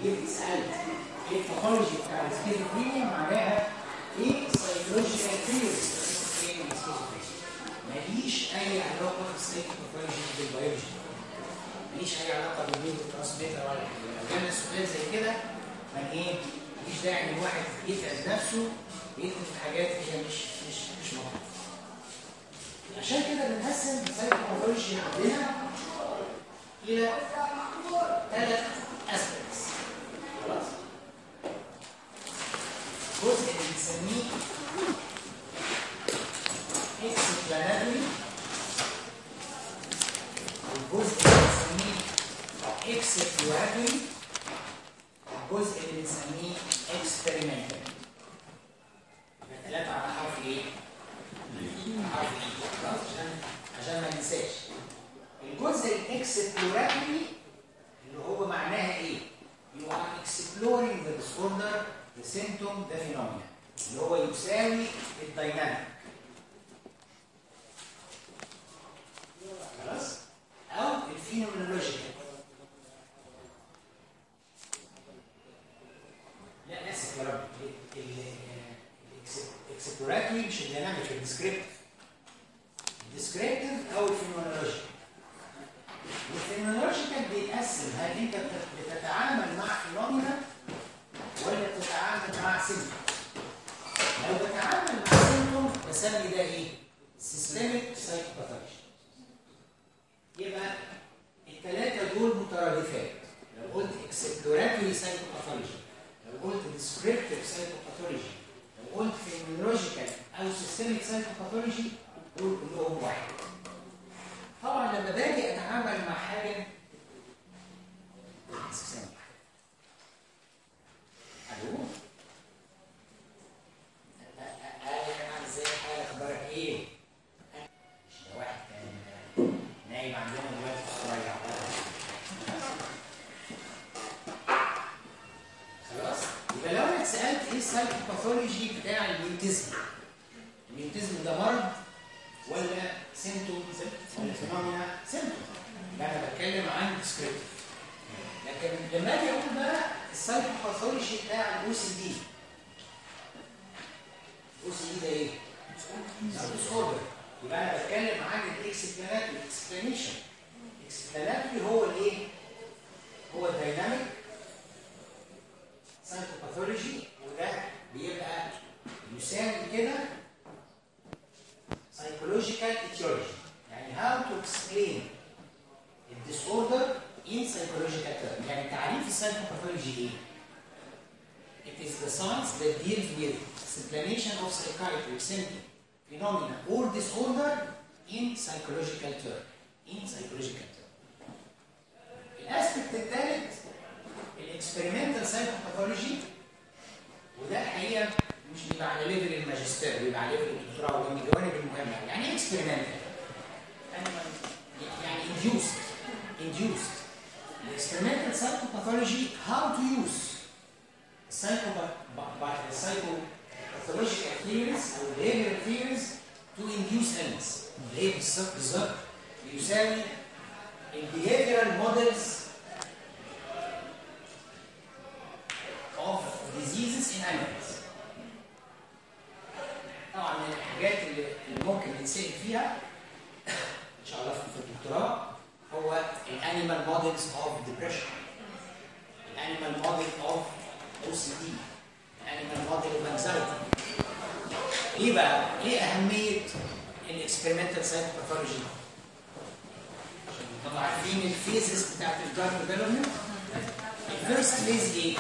جيت سالت ايه الباثولوجي بتاع السكيزوفرينيا معناها ايه السايكولوجيكال ثيوريز ماليش اي علاقه بالسايكوباثولوجي بالبيولوجي ماليش اي علاقه بالنيورو ترانسميتر ولا حاجه لو جالنا سؤال زي كده من ايه مفيش داعي ان الواحد يتعب نفسه ويكتب في حاجات هي مش مش مش موجوده عشان كده بنقسم السايكوباثولوجي عندنا الى ثلاث اسبكتس خلاص جزء اللي بنسميه explanatory والجزء اللي بنسميه exploratory الجزء اللي بنسميه experimental يبقى ثلاثة على حرف ايه؟ حرف ايه خلاص عشان عشان ما ننساش الجزء الاكسبلوراتوري اللي هو معناها ايه؟ You are exploring the disorder, the symptom, the phenomena اللي هو يساوي الديناميك خلاص؟ أو الفينومينولوجيكال لا اسف يا رب الاكسبلوراتوري مش الديناميك الديسكريبتيف الديسكريبتيف او الفينومينولوجيكال والفينومينولوجيكال بيتقسم هل انت بتتعامل مع فينومينا ولا بتتعامل مع سيمتوم لو بتعامل مع سيمتوم بسمي ده ايه؟ سيستميك سايكوباثولوجي يبقى الثلاثه دول مترادفات لو قلت اكسبلوراتوري سايكوباثولوجي لو قلت ديسكريبتيف سايكوباثولوجي لو قلت فينولوجيكال او سيستميك سايكوباثولوجي دول كلهم واحد طبعا لما باجي اتعامل مع حاجه الو اهلا يا جماعه ازاي حالك اخبارك ايه؟ مش ده واحد كان نايم عندنا دلوقتي في الصرايع خلاص يبقى لو انا اتسالت ايه السايكوباثولوجي بتاع الميوتيزم الميوتيزم ده مرض ولا سيمتوم ولا فينومينا سيمتوم يبقى انا بتكلم عن ديسكريبتيف لكن لما اجي اقول بقى السايكوباثولوجي بتاع الاو سي دي الاو سي دي ده ايه؟ ديس اوردر يبقى انا بتكلم عن الاكسبلاناتوري اكسبلانيشن الاكسبلاناتوري هو الايه؟ هو الدايناميك سايكوباثولوجي وده بيبقى يساوي كده psychological etiology يعني how to explain the disorder in psychological terms يعني تعريف السايكوباثولوجي ايه؟ It is the science that deals with explanation of psychiatric symptom, phenomena or disorder in psychological term. In psychological term. الاسبكت الثالث الاكسبيرمنتال سايكوباثولوجي وده الحقيقه مش بيبقى على ليفل الماجستير بيبقى على ليفل الدكتوراه وده من الجوانب المهمه يعني ايه اكسبيرمنتال؟ يعني induced induced الاكسبيرمنتال سايكوباثولوجي how to use psychopathological theories او behavioral theories to induce illness اللي هي بالظبط بالظبط بيساوي البيهيفيرال موديلز of diseases in animals طبعا من الحاجات اللي اللي ممكن نتسال فيها ان شاء الله في الدكتوراه هو الانيمال موديلز اوف ديبريشن الانيمال موديل اوف او سي دي الانيمال موديل اوف انزايتي ايه بقى ايه اهميه الاكسبيرمنتال سايكوباثولوجي طبعا عارفين الفيزز بتاعت الدراج ديفلوبمنت الفيرست فيز ايه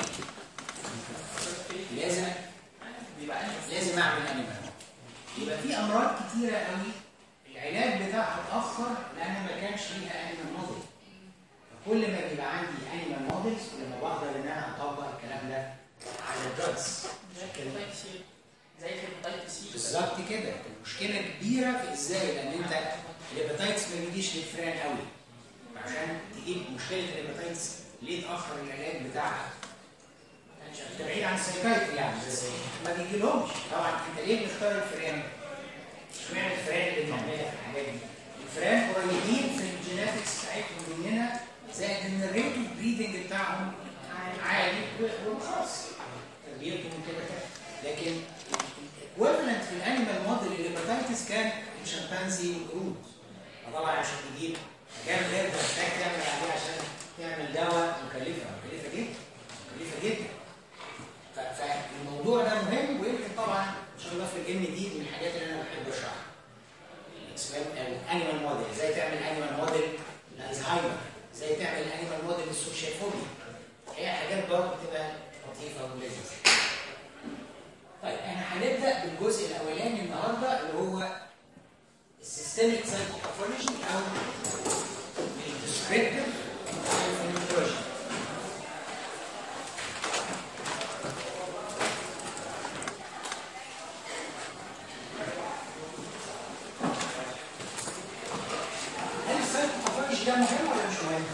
لازم لازم اعمل انيمال يبقى في امراض كتيره قوي العلاج بتاعها اتاخر لان ما كانش ليها انيمال موديل فكل ما بيبقى عندي انيمال موديلز كل ما بقدر ان انا اطبق الكلام ده على الدراجز زي الهيباتيتس سي بالظبط كده المشكله كبيره في ازاي لان انت الهيباتيتس ما بيجيش للفئران قوي عشان تجيب مشكله الهيباتيتس ليه اتاخر العلاج بتاعها انت بعيد عن السايكايتري يعني بس ما بيجيلهمش طبعا انت ليه بتختار الفئران؟ اشمعنى الفئران اللي بنعملها في الحاجات دي؟ الفئران قريبين في الجيناتكس بتاعتهم مننا زائد ان الريت اوف بريدنج بتاعهم عالي برضه بتبقى لطيفه ولذيذه. طيب احنا هنبدا بالجزء الاولاني النهارده اللي هو السيستميك سايكوباثولوجي او الديسكريبتيف سايكوباثولوجي. هل السايكوباثولوجي ده مهم ولا مش مهم؟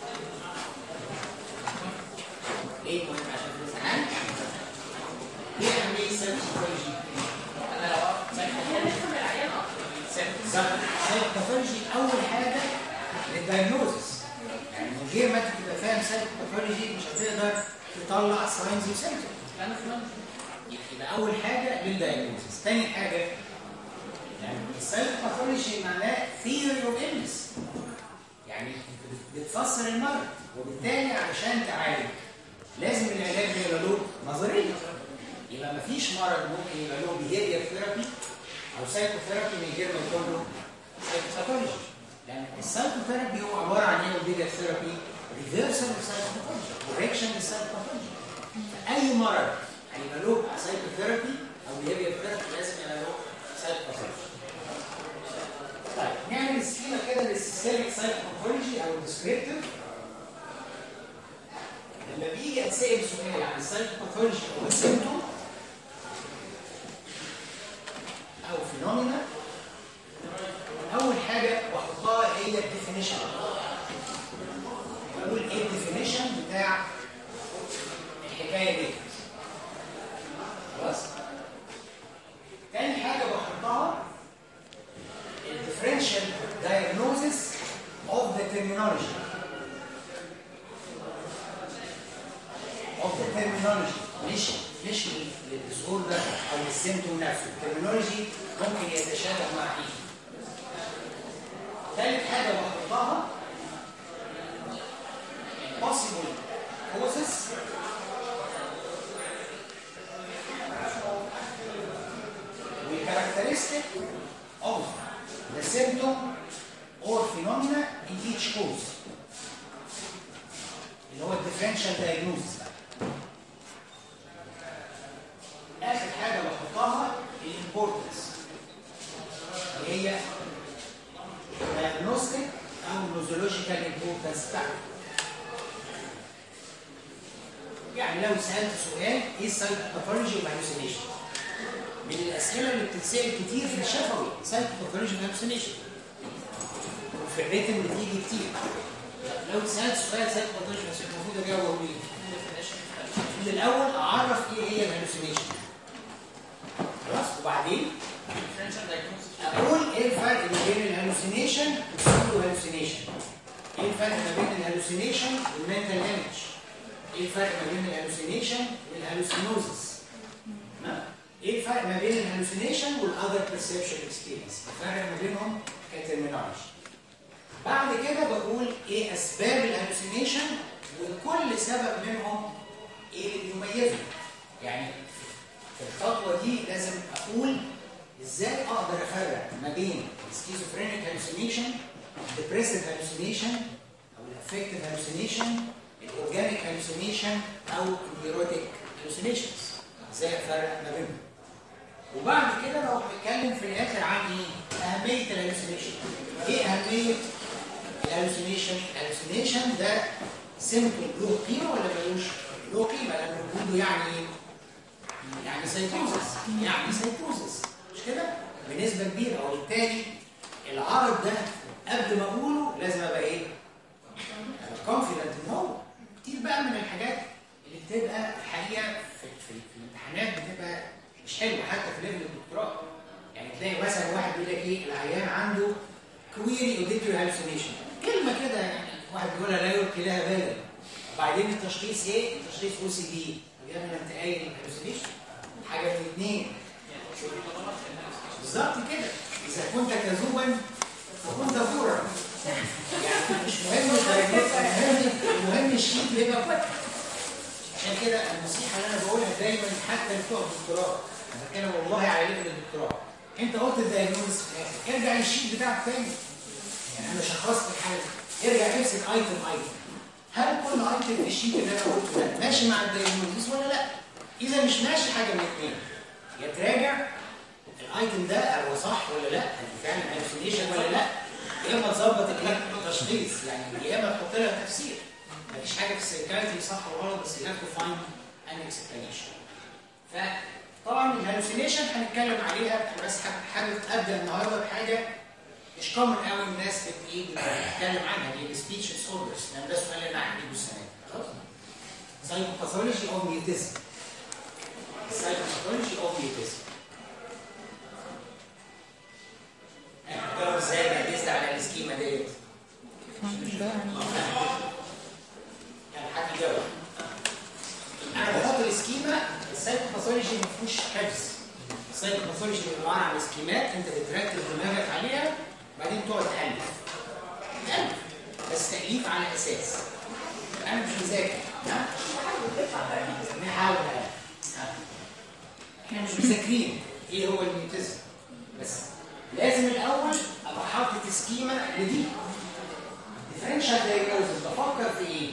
ليه مهم عشان في الامتحان؟ ايه اهميه السايكوباثولوجي؟ انا لو اعرف نفهم العيان اكتر بالظبط السايكوباثولوجي اول حاجه للدايجنوزس يعني من غير ما انت تبقى فاهم سايكوباثولوجي مش هتقدر تطلع ساينز وسيمتومز انا فهمت يبقى اول حاجه للدايجنوزس تاني حاجه يعني السايكوباثولوجي معناه ثيوري اوف إلنس يعني بتفسر المرض وبالتالي علشان تعالج لازم العلاج يبقى له نظريه يبقى مفيش مرض ممكن يبقى له بيهيفير ثيرابي او سايكوثيرابي من غير ما يكون له سايكوباثولوجي لان السايكوثيرابي هو عباره عن ايه البيجر ثيرابي ريفرسال للسايكوباثولوجي كوريكشن للسايكوباثولوجي اي مرض هيبقى له سايكوثيرابي او بيهيفير ثيرابي لازم يبقى له سايكوباثولوجي طيب نعمل سكيما كده للسيستميك سايكوباثولوجي او الديسكريبتيف لما بيجي اتسال سؤال عن السايكوباثولوجي او السيمتوم او فينومينا اول حاجه بحطها هي الديفينيشن بقول ايه الديفينيشن بتاع الحكايه دي خلاص تاني حاجه بحطها الديفرنشال diagnosis of the terminology of the terminology مش مش للديسوردر او للسيمتوم نفسه الترمينولوجي ممكن يتشابه مع ايه ثالث حاجه بحطها possible causes والcharacteristic of the symptom or phenomena in each cause اللي هو الديفرنشال diagnosis اخر حاجه بحطها الامبورتنس اللي هي diagnostic او نوزولوجيكال امبورتنس بتاعته يعني لو سالت سؤال ايه السايكوباثولوجي والهلوسينيشن من الاسئله اللي بتتسال كتير في الشفوي سايكوباثولوجي والهلوسينيشن وفي الريتم بتيجي كتير لو سالت سؤال سايكوباثولوجي المفروض اجاوب اقول ايه؟ من الاول اعرف ايه هي الهلوسينيشن خلاص وبعدين differential diagnosis اقول ايه الفرق ما بين الهلوسينيشن والسودو هلوسينيشن ايه الفرق ما بين الهلوسينيشن والمنتال ايمج ايه الفرق ما بين الهلوسينيشن والهلوسينوزس تمام؟ ايه الفرق ما بين الهلوسينيشن والاذر بيرسبشن اكسبيرينس الفرق ما بينهم كترمينولوجي بعد كده بقول ايه اسباب الهلوسينيشن وكل سبب منهم ايه اللي بيميزه يعني في الخطوه دي لازم اقول ازاي اقدر افرق ما بين السكيزوفرينيك هالوسينيشن الديبريسيف هالوسينيشن او الافكتيف هالوسينيشن الاورجانيك هالوسينيشن او النيوروتيك هالوسينيشنز ازاي افرق ما بينهم وبعد كده بروح بتكلم في الاخر عن ايه اهميه الهالوسينيشن ايه اهميه الهالوسينيشن الهالوسينيشن ده سيمبل له قيمه ولا ملوش له قيمه لان وجوده يعني ايه يعني سيتوزس يعني سيتوزس مش كده بنسبه كبيره وبالتالي العرض ده قبل ما اقوله لازم ابقى ايه ابقى كونفيدنت ان هو كتير بقى من الحاجات اللي بتبقى الحقيقه في, في, في الامتحانات بتبقى مش حلوه حتى في ليفل الدكتوراه يعني تلاقي مثلا واحد بيقول لك ايه العيان عنده كويري اوديتوري هالوسينيشن كلمه كده يعني واحد بيقولها لا يلقي لها بالا وبعدين التشخيص ايه؟ التشخيص او سي دي يا ابني انت قايل هالوسينيشن حاجه من الاثنين بالظبط كده اذا كنت كذوبا فكنت فورا يعني مش مهم الدرجات المهم المهم الشيت يبقى كويس عشان كده النصيحه اللي انا بقولها دايما حتى بتوع الدكتوراه انا بتكلم والله على ليفل الدكتوراه انت قلت الدايجنوز في الاخر ارجع للشيت بتاعك تاني يعني انا شخصت الحاله ارجع امسك ايتم ايتم هل كل ايتم في الشيت اللي انا قلته ده ماشي ماشي مع الدايجنوزيس ولا لا اذا مش ماشي حاجه من الاثنين يا تراجع الايتم ده هو صح ولا لا هل فعلا هالوسينيشن ولا لا يا اما تظبط التشخيص يعني يا اما تحط لها تفسير مفيش حاجه في السيكايتري صح وغلط بس you have to find an explanation فطبعا الهالوسينيشن هنتكلم عليها بس حابب ابدا النهارده بحاجه مش كومن قوي الناس بت- ايه بتتكلم عنها هي السبيتش ديس اوردرز لان ده السؤال اللي انا هجيبه السنه دي خلاص سايكوباثولوجي اوف ميوتيزم سايكوباثولوجي اوف ميوتيزم هتجاوب ازاي بقى بيزد على السكيما ديت يعني حد يجاوب انا بحط السكيما السايكوباثولوجي ما فيهوش حفظ السايكوباثولوجي عباره عن سكيمات انت بتركز دماغك عليها وبعدين تقعد تالف تالف بس تاليف على اساس انا مش مذاكر ها نحاول ها. احنا مش مذاكرين ايه هو الميوتيزم بس لازم الاول ابقى حاطط سكيما لدي ديفرنشال دايجنوزز بفكر في ايه؟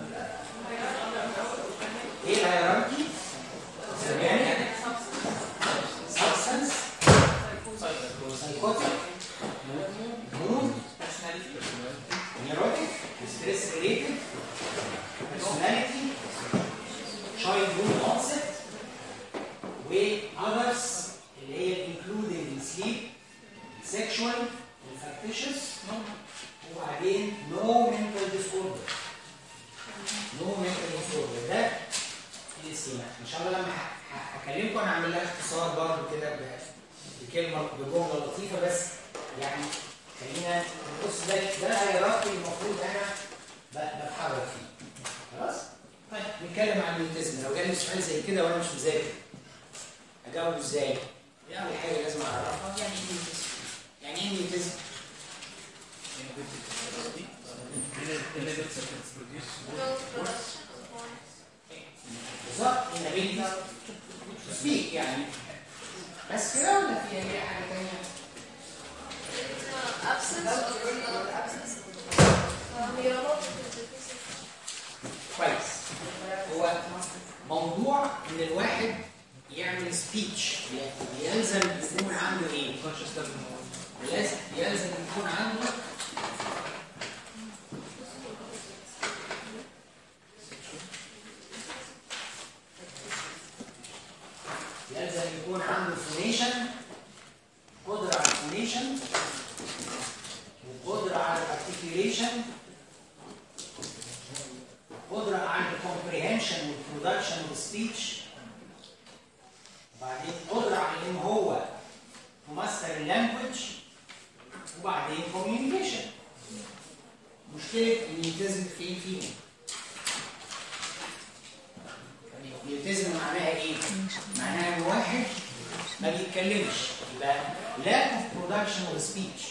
ايه الهيراركي؟ يعني substance psychotic mood neurotic stress related personality childhood onset و others اللي هي including sleep sexual infectious وبعدين no mental disorder no mental disorder ده السيما ان شاء الله لما ه- ه- هكلمكم انا هعمل لها اختصار برضه كده ب- بكلمه بجمله لطيفه بس يعني خلينا نبص ده ده هيراركي المفروض انا ب- بتحرك فيه خلاص؟ طيب نتكلم عن الميوتيزم لو جالي سؤال زي كده وانا مش مذاكر اجاوبه ازاي؟ دي اول حاجه لازم اعرفها يعني ايه ميوتيزم؟ يعني ايه ميوتيزم؟ بالظبط inability to speak يعني بس كده ولا في اي حاجه ثانيه؟ absence of not absence. هي كويس هو موضوع ان الواحد يعمل سبيتش يلزم يكون عنده ايه؟ لازم يلزم يكون عنده يلزم يكون عنده فونيشن قدرة على الفونيشن وقدرة على الارتكيوليشن قدرة على الكومبريهنشن والبرودكشن والسبيتش وبعدين قدرة على ان هو ممثل اللانجوج وبعدين كوميونيكيشن مشكلة الميوتيزم فين فيهم؟ الميوتيزم معناها ايه؟ معناها ان واحد ما بيتكلمش يبقى lack of production of speech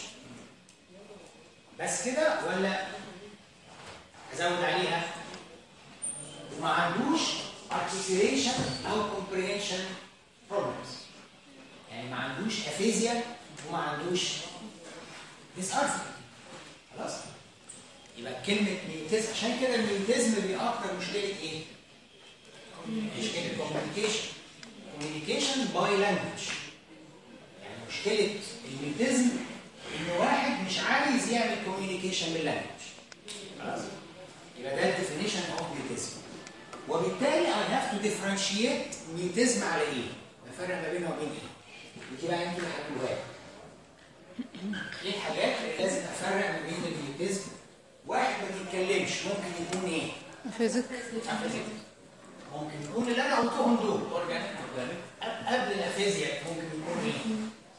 بس كده ولا ازود عليها وما عندوش articulation او comprehension problems يعني ما عندوش افيزيا وما عندوش dysarthria خلاص يبقى كلمة ميوتيزم عشان كده الميوتيزم بيأكتر مشكلة ايه؟ مشكلة communication communication by language يعني مشكلة الميوتيزم ان واحد مش عايز يعمل communication باللانجوج خلاص يبقى ده الديفينيشن اوف ميوتيزم وبالتالي I have to differentiate ميوتيزم على ايه؟ بفرق ما بينها وبين ايه؟ ودي بقى انتوا اللي هتقولوها لي. ايه الحاجات اللي لازم افرق ما بين الميوتيزم واحد ما بيتكلمش ممكن يكون ايه؟ فيزيك أفيزيا. ممكن يكون اللي انا قلتهم دول قبل- قبل الافيزيا ممكن يكون ايه؟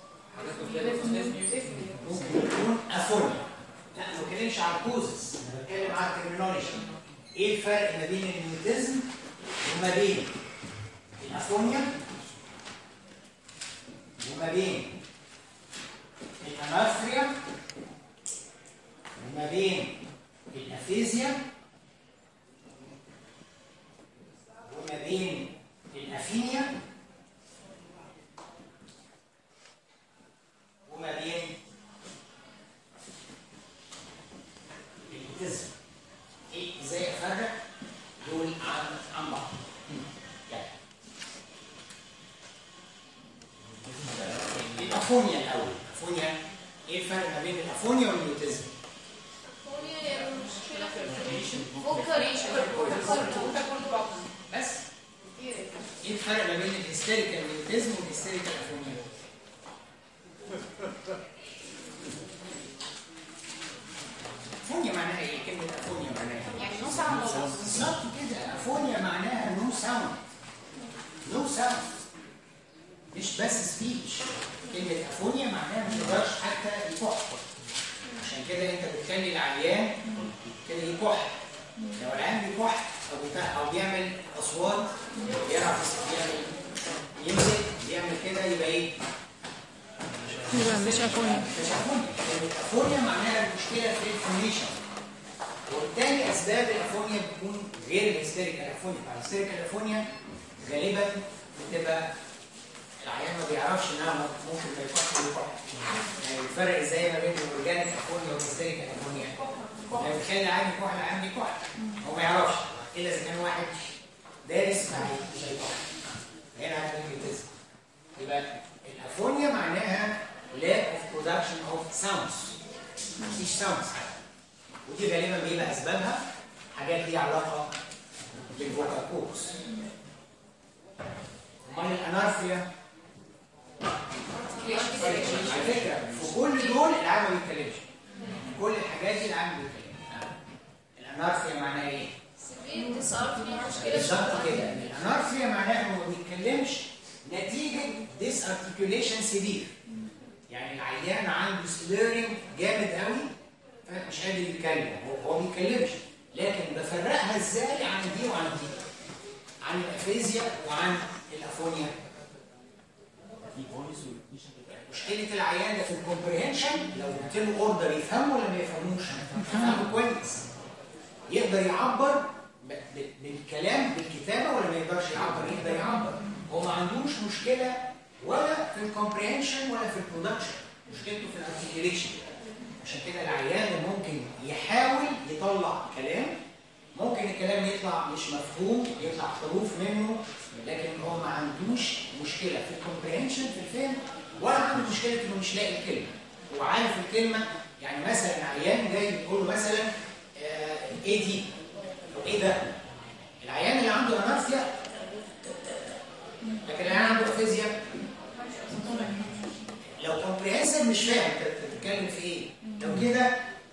ممكن يكون افونيا لا ما بتكلمش على الكوزس انا بتكلم على الترمينولوجي ايه الفرق ما بين الميوتيزم وما بين الافونيا وما بين الانافريا وما بين الافيزيا وما بين الافينيا وما بين الاوتيزم ايه ازاي افرق دول عن عن بعض الافونيا الاول الافونيا ايه الفرق ما بين الافونيا والميوتيزم فونيا المشكلة في الفوكاليشن بس ايه الفرق ما بين الهيستيريكال ميوتيزم والهيستيريكال افونيا افونيا معناها ايه كلمه افونيا معناها ايه يعني نص عن نص بالظبط كده افونيا معناها نو ساوند نو ساوند مش بس سبيتش كلمة افونيا معناها ما يقدرش حتى يكح عشان كده انت بتخلي العيان كده يكح لو العيان بيكح او بتاع او بيعمل اصوات يعرف يعمل يمسك يعمل كده يبقى ايه؟ يبقى مش أفوني مش افونيا كلمة افونيا معناها المشكلة في الفورميشن وبالتالي اسباب الافونيا بتكون غير الهستيريكال افونيا الهستيريكال افونيا غالبا بتبقى العيان ما بيعرفش انها ممكن ما يكحش ويكح يعني الفرق ازاي ما بين الاورجانيك افونيا والهستيريكال افونيا لما بتخلي العيان يكح العيان بيكح هو ما يعرفش الا اذا كان واحد دارس مش هيكح هنا هتلاقي بيتزن يبقى الافونيا معناها lack of production of sounds مفيش sounds ودي غالبا بيبقى اسبابها حاجات ليها علاقه بالفوكال كورس امال الانارفيا على فكره في كل دول العام ما بيتكلمش في كل الحاجات دي العام ما بيتكلمش الانارفيا معناها ايه؟ سبيل ديسارفني مشكلة بالظبط كده الانارفيا معناها انه ما بيتكلمش نتيجه ديس ارتكيوليشن سيفير يعني العيان عنده سليرنج جامد قوي فمش قادر يتكلم هو هو ما بيتكلمش لكن بفرقها ازاي عن دي وعن دي عن الافيزيا وعن الافونيا مشكله العيان ده في الكومبريهنشن لو قلت له اوردر يفهمه ولا ما يفهموش يفهمه كويس يقدر يعبر ب- ب- بالكلام بالكتابه ولا ما يقدرش يعبر يقدر يعبر هو ما عندوش مشكله ولا في الكومبريهنشن ولا في البرودكشن مشكلته في الارتكيوليشن عشان كده العيان ده ممكن يحاول يطلع كلام ممكن الكلام يطلع مش مفهوم يطلع حروف منه لكن هو ما عندوش مشكله في الكومبريهنشن في الفهم ولا عنده مشكله انه مش لاقي الكلمه هو عارف الكلمه يعني مثلا عيان جاي يقول له مثلا آه، ايه دي او ايه ده العيان اللي عنده انارثيا لكن العيان عنده افيزيا لو كومبريهنسيف مش فاهم انت بتتكلم في ايه لو كده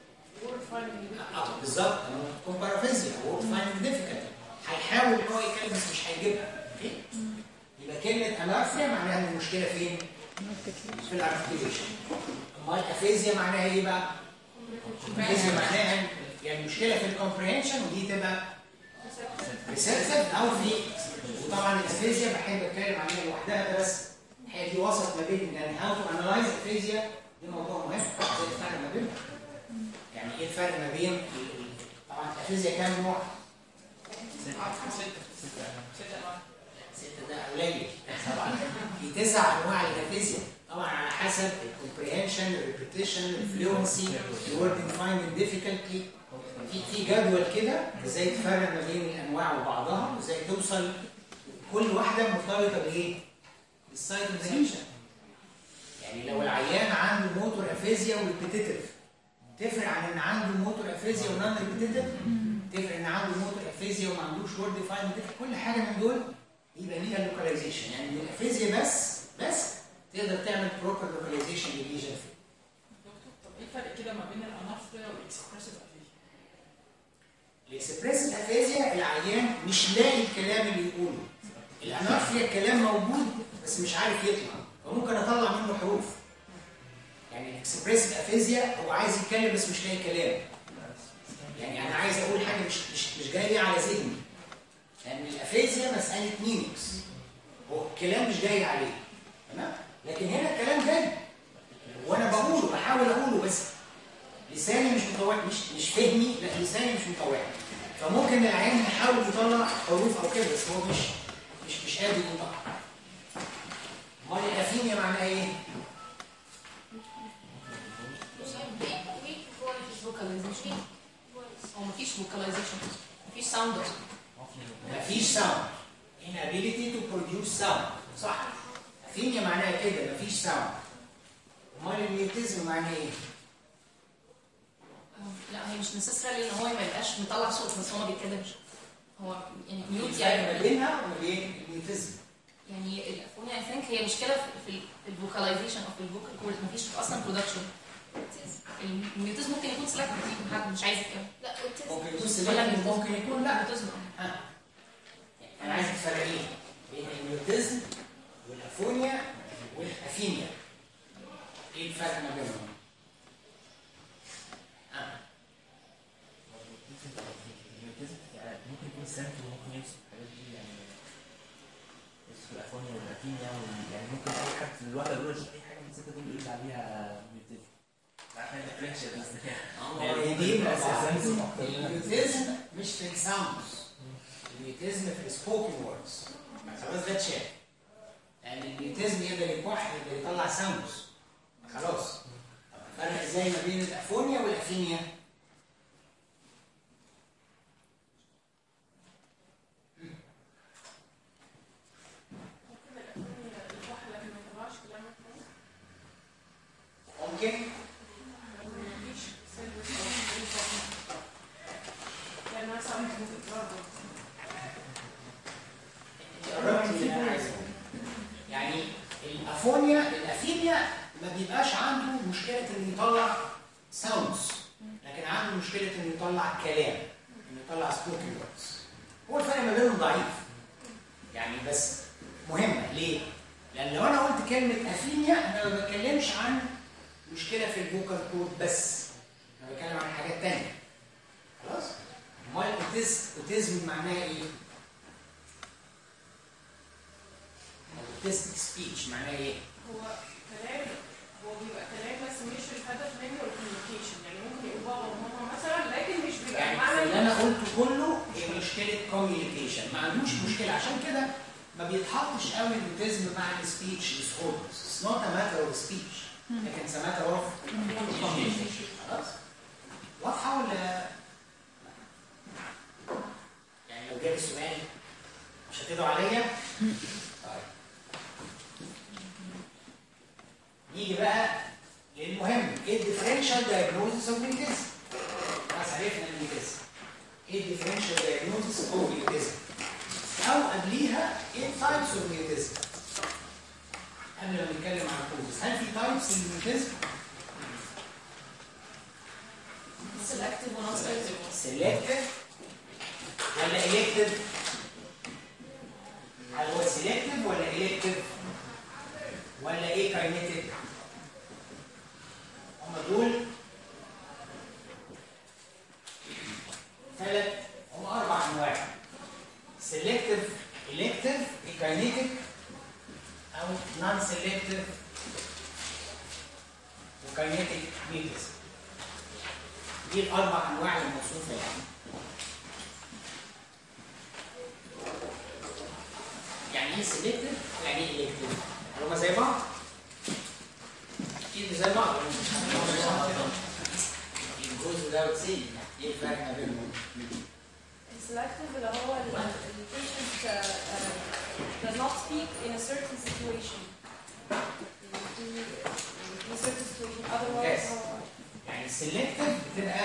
اه بالظبط تكون بارافيزيا وورد فايندنج ديفيكالت هيحاول ان هو يتكلم بس مش هيجيبها اوكي يبقى كلمه انارثيا معناها ان المشكله فين؟ في الارتكيوليشن امال افيزيا معناها ايه بقى؟ افيزيا معناها يعني المشكله في الكومبريهنشن ودي تبقى ريسبتيف او في وطبعا الافيزيا بحب اتكلم عليها لوحدها ده بس هي دي وسط ما بين يعني هاو تو انالايز افيزيا دي موضوع مهم زي الفرق ما بينهم يعني ايه الفرق ما بين ال- ال- طبعا الافيزيا كام نوع؟ ستة ده قليل طبعا في تسع انواع الافيزيا طبعا على حسب الكومبريهنشن الريبيتيشن الفلوينسي الوردنج فايندنج ديفيكالتي في في جدول كده ازاي تفرق ما بين الانواع وبعضها وازاي توصل كل واحده مرتبطه بايه؟ بالسايت اوف ذا ليجن يعني لو العيان عنده موتور افيزيا وريبيتيتيف تفرق عن ان عنده موتور افيزيا ونون ريبيتيتيف تفرق ان عنده موتور افيزيا وما عندوش وورد فايندنج كل حاجه من دول يبقى ليها لوكاليزيشن يعني من الافيزيا بس بس تقدر تعمل بروبر لوكاليزيشن للليجن فين دكتور طب ايه الفرق كده ما بين الانافريا والاكسبريسيف افيجن؟ الاكسبريس افيزيا العيان مش لاقي الكلام اللي يقوله الانارفيا الكلام موجود بس مش عارف يطلع فممكن اطلع منه حروف يعني الاكسبريس افيزيا هو عايز يتكلم بس مش لاقي كلام يعني انا عايز اقول حاجه مش مش مش جايه على ذهني لان الافيزيا مساله مينكس هو الكلام مش جاي عليه تمام لكن هنا الكلام جاي وانا بقوله بحاول اقوله بس لساني مش متوعد مش مش فهمي لا لساني مش متوعد فممكن العيان يحاول يطلع حروف او كده بس هو مش مش مش قادر يطلع امال الافيميا معناها ايه؟ فوكاليزيشن هو مفيش فوكاليزيشن مفيش ساوند اصلا مفيش ساوند inability to produce sound صح افيميا معناها كده مفيش ساوند امال الميوتيزم معناه ايه؟ لا هي مش نسيسرالي ان هو ما يبقاش مطلع صوت بس هو ما بيتكلمش هو يعني في ميوت فرق يعني ما بينها وما بين الميوتيزم يعني الافونيا اي ثينك هي مشكله في الفوكاليزيشن او في الفوكال كورد مفيش اصلا برودكشن الميوتيزم ممكن يكون سلاك ممكن حد مش عايز يتكلم لا اوتيزم ممكن يكون ولا سلكتيف ممكن يكون لا ميوتيزم ها انا عايز تفرقين بين الميوتيزم والافونيا والافينيا ايه الفرق ما بينهم؟ ها يعني ممكن يكون سامت وممكن يوصف الحاجات دي يعني يوصف الافونيا واللاتينيا وال- يعني ممكن اي حد الواحد يقول اي حاجه من السته دول يقول عليها ميوتيزم عارف ان الفرنش بس هو دي من الاساس الميوتيزم مش في الساوندز الميوتيزم في السبوكن ووردز خلاص ده اتشال لان الميوتيزم يقدر يكح يقدر يطلع ساوندز خلاص طب الفرق ازاي ما بين الافونيا والافينيا؟ ممكن قربت من اللي انا عايزه يعني الافونيا الافينيا ما بيبقاش عنده مشكله انه يطلع ساوندز لكن عنده مشكله انه يطلع كلام انه يطلع سبوكن ووردز هو الفرق ما بينهم ضعيف يعني بس مهمه ليه؟ لان لو انا قلت كلمه افينيا انا ما بتكلمش عن مشكله في الفوكال كورد بس انا بتكلم عن حاجات تانية خلاص؟ امال الاوتيز- اوتيزم معناها ايه؟ اوتيستيك سبيتش معناها ايه؟ هو كلام هو بيبقى كلام بس مش الهدف منه الكوميونيكيشن يعني ممكن يقول بابا وماما مثلا لكن مش بيبقى يعني معنى اللي انا قلته كله هي مشكله كوميونيكيشن ما عندوش مشكله عشان كده ما بيتحطش قوي الاوتيزم مع السبيتش ديس اوردرز اتس نوت ا ماتر اوف سبيتش لكن اتس ا ماتر اوف كوميونيكيشن خلاص واضحه ولا يعني لو جالي سؤال مش هتدعوا عليا طيب نيجي بقى للمهم ايه الديفرنشال دايجنوزس اوف ميوتيزم خلاص عرفنا الميوتيزم ايه الديفرنشال دايجنوزس اوف ميوتيزم او قبليها ايه التايبس اوف ميوتيزم قبل ما نتكلم عن الكوزز هل في تايبس للميوتيزم سيلكتيف ونون سيلكتيف سيلكتيف ولا الكتيف هل هو سيلكتيف ولا الكتيف ولا ايه كاينيتيك هم دول ثلاث هم اربع انواع سيلكتيف الكتيف كاينيتيك او نون سيلكتيف وكاينيتيك ميوتيزم دي الاربع انواع الموصوفه يعني يعني ايه سيلكتيف يعني ايه الكتيف هل هما زي بعض اكيد زي بعض الجزء without saying ايه الفرق ما بينهم السلكتيف اللي هو ال ال patient uh, uh, does not speak in a certain situation. In in a certain situation, otherwise Yes. هو يعني السيلكتيف بتبقى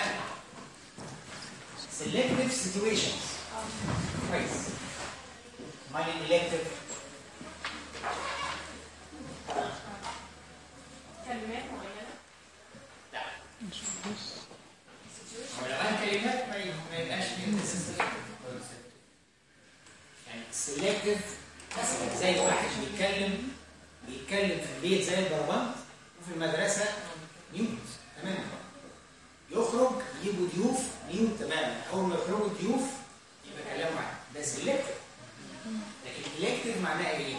سيلكتيف سيتويشنز كويس امال الالكتيف كلمات معينه لا هو لو قال كلمات ما ي- ما يبقاش فيه يعني السلكتيف مثلا زي واحد بيتكلم بيتكلم في البيت زي البربنت وفي المدرسه ميوت تماما يخرج يجيبوا ضيوف ميوت تماما اول ما يخرجوا الضيوف يبقى كلام واحد ده سلكتيف لكن الكتيف معناها ايه؟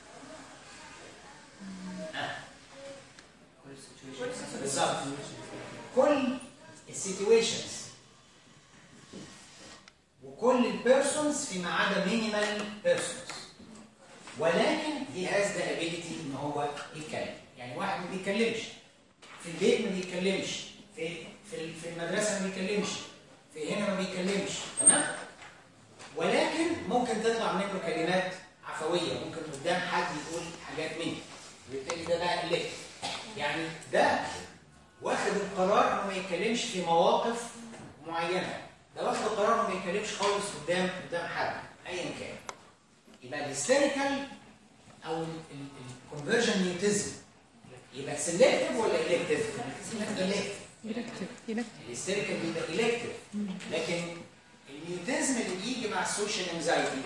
ها بالظبط كل السيتويشنز وكل البيرسونز فيما عدا مينيمال بيرسونز ولكن he has the ability ان هو يتكلم يعني واحد ما بيتكلمش في البيت ما بيتكلمش في في في المدرسه ما بيتكلمش في هنا ما بيتكلمش تمام ولكن ممكن تطلع منه كلمات عفويه ممكن قدام حد يقول حاجات منه وبالتالي ده بقى الكتف يعني ده واخد القرار انه ما يتكلمش في مواقف معينه ده واخد القرار انه ما يتكلمش خالص قدام قدام حد ايا كان يبقى الهيستيريكال او الكونفرجن نيوتيزم يبقى سيلكتيف ولا الكتيف؟ الكتيف يركتب يركتب الهيستيريكال بيبقى الكتيف لكن النيوتيزم اللي بيجي مع السوشيال انزايتي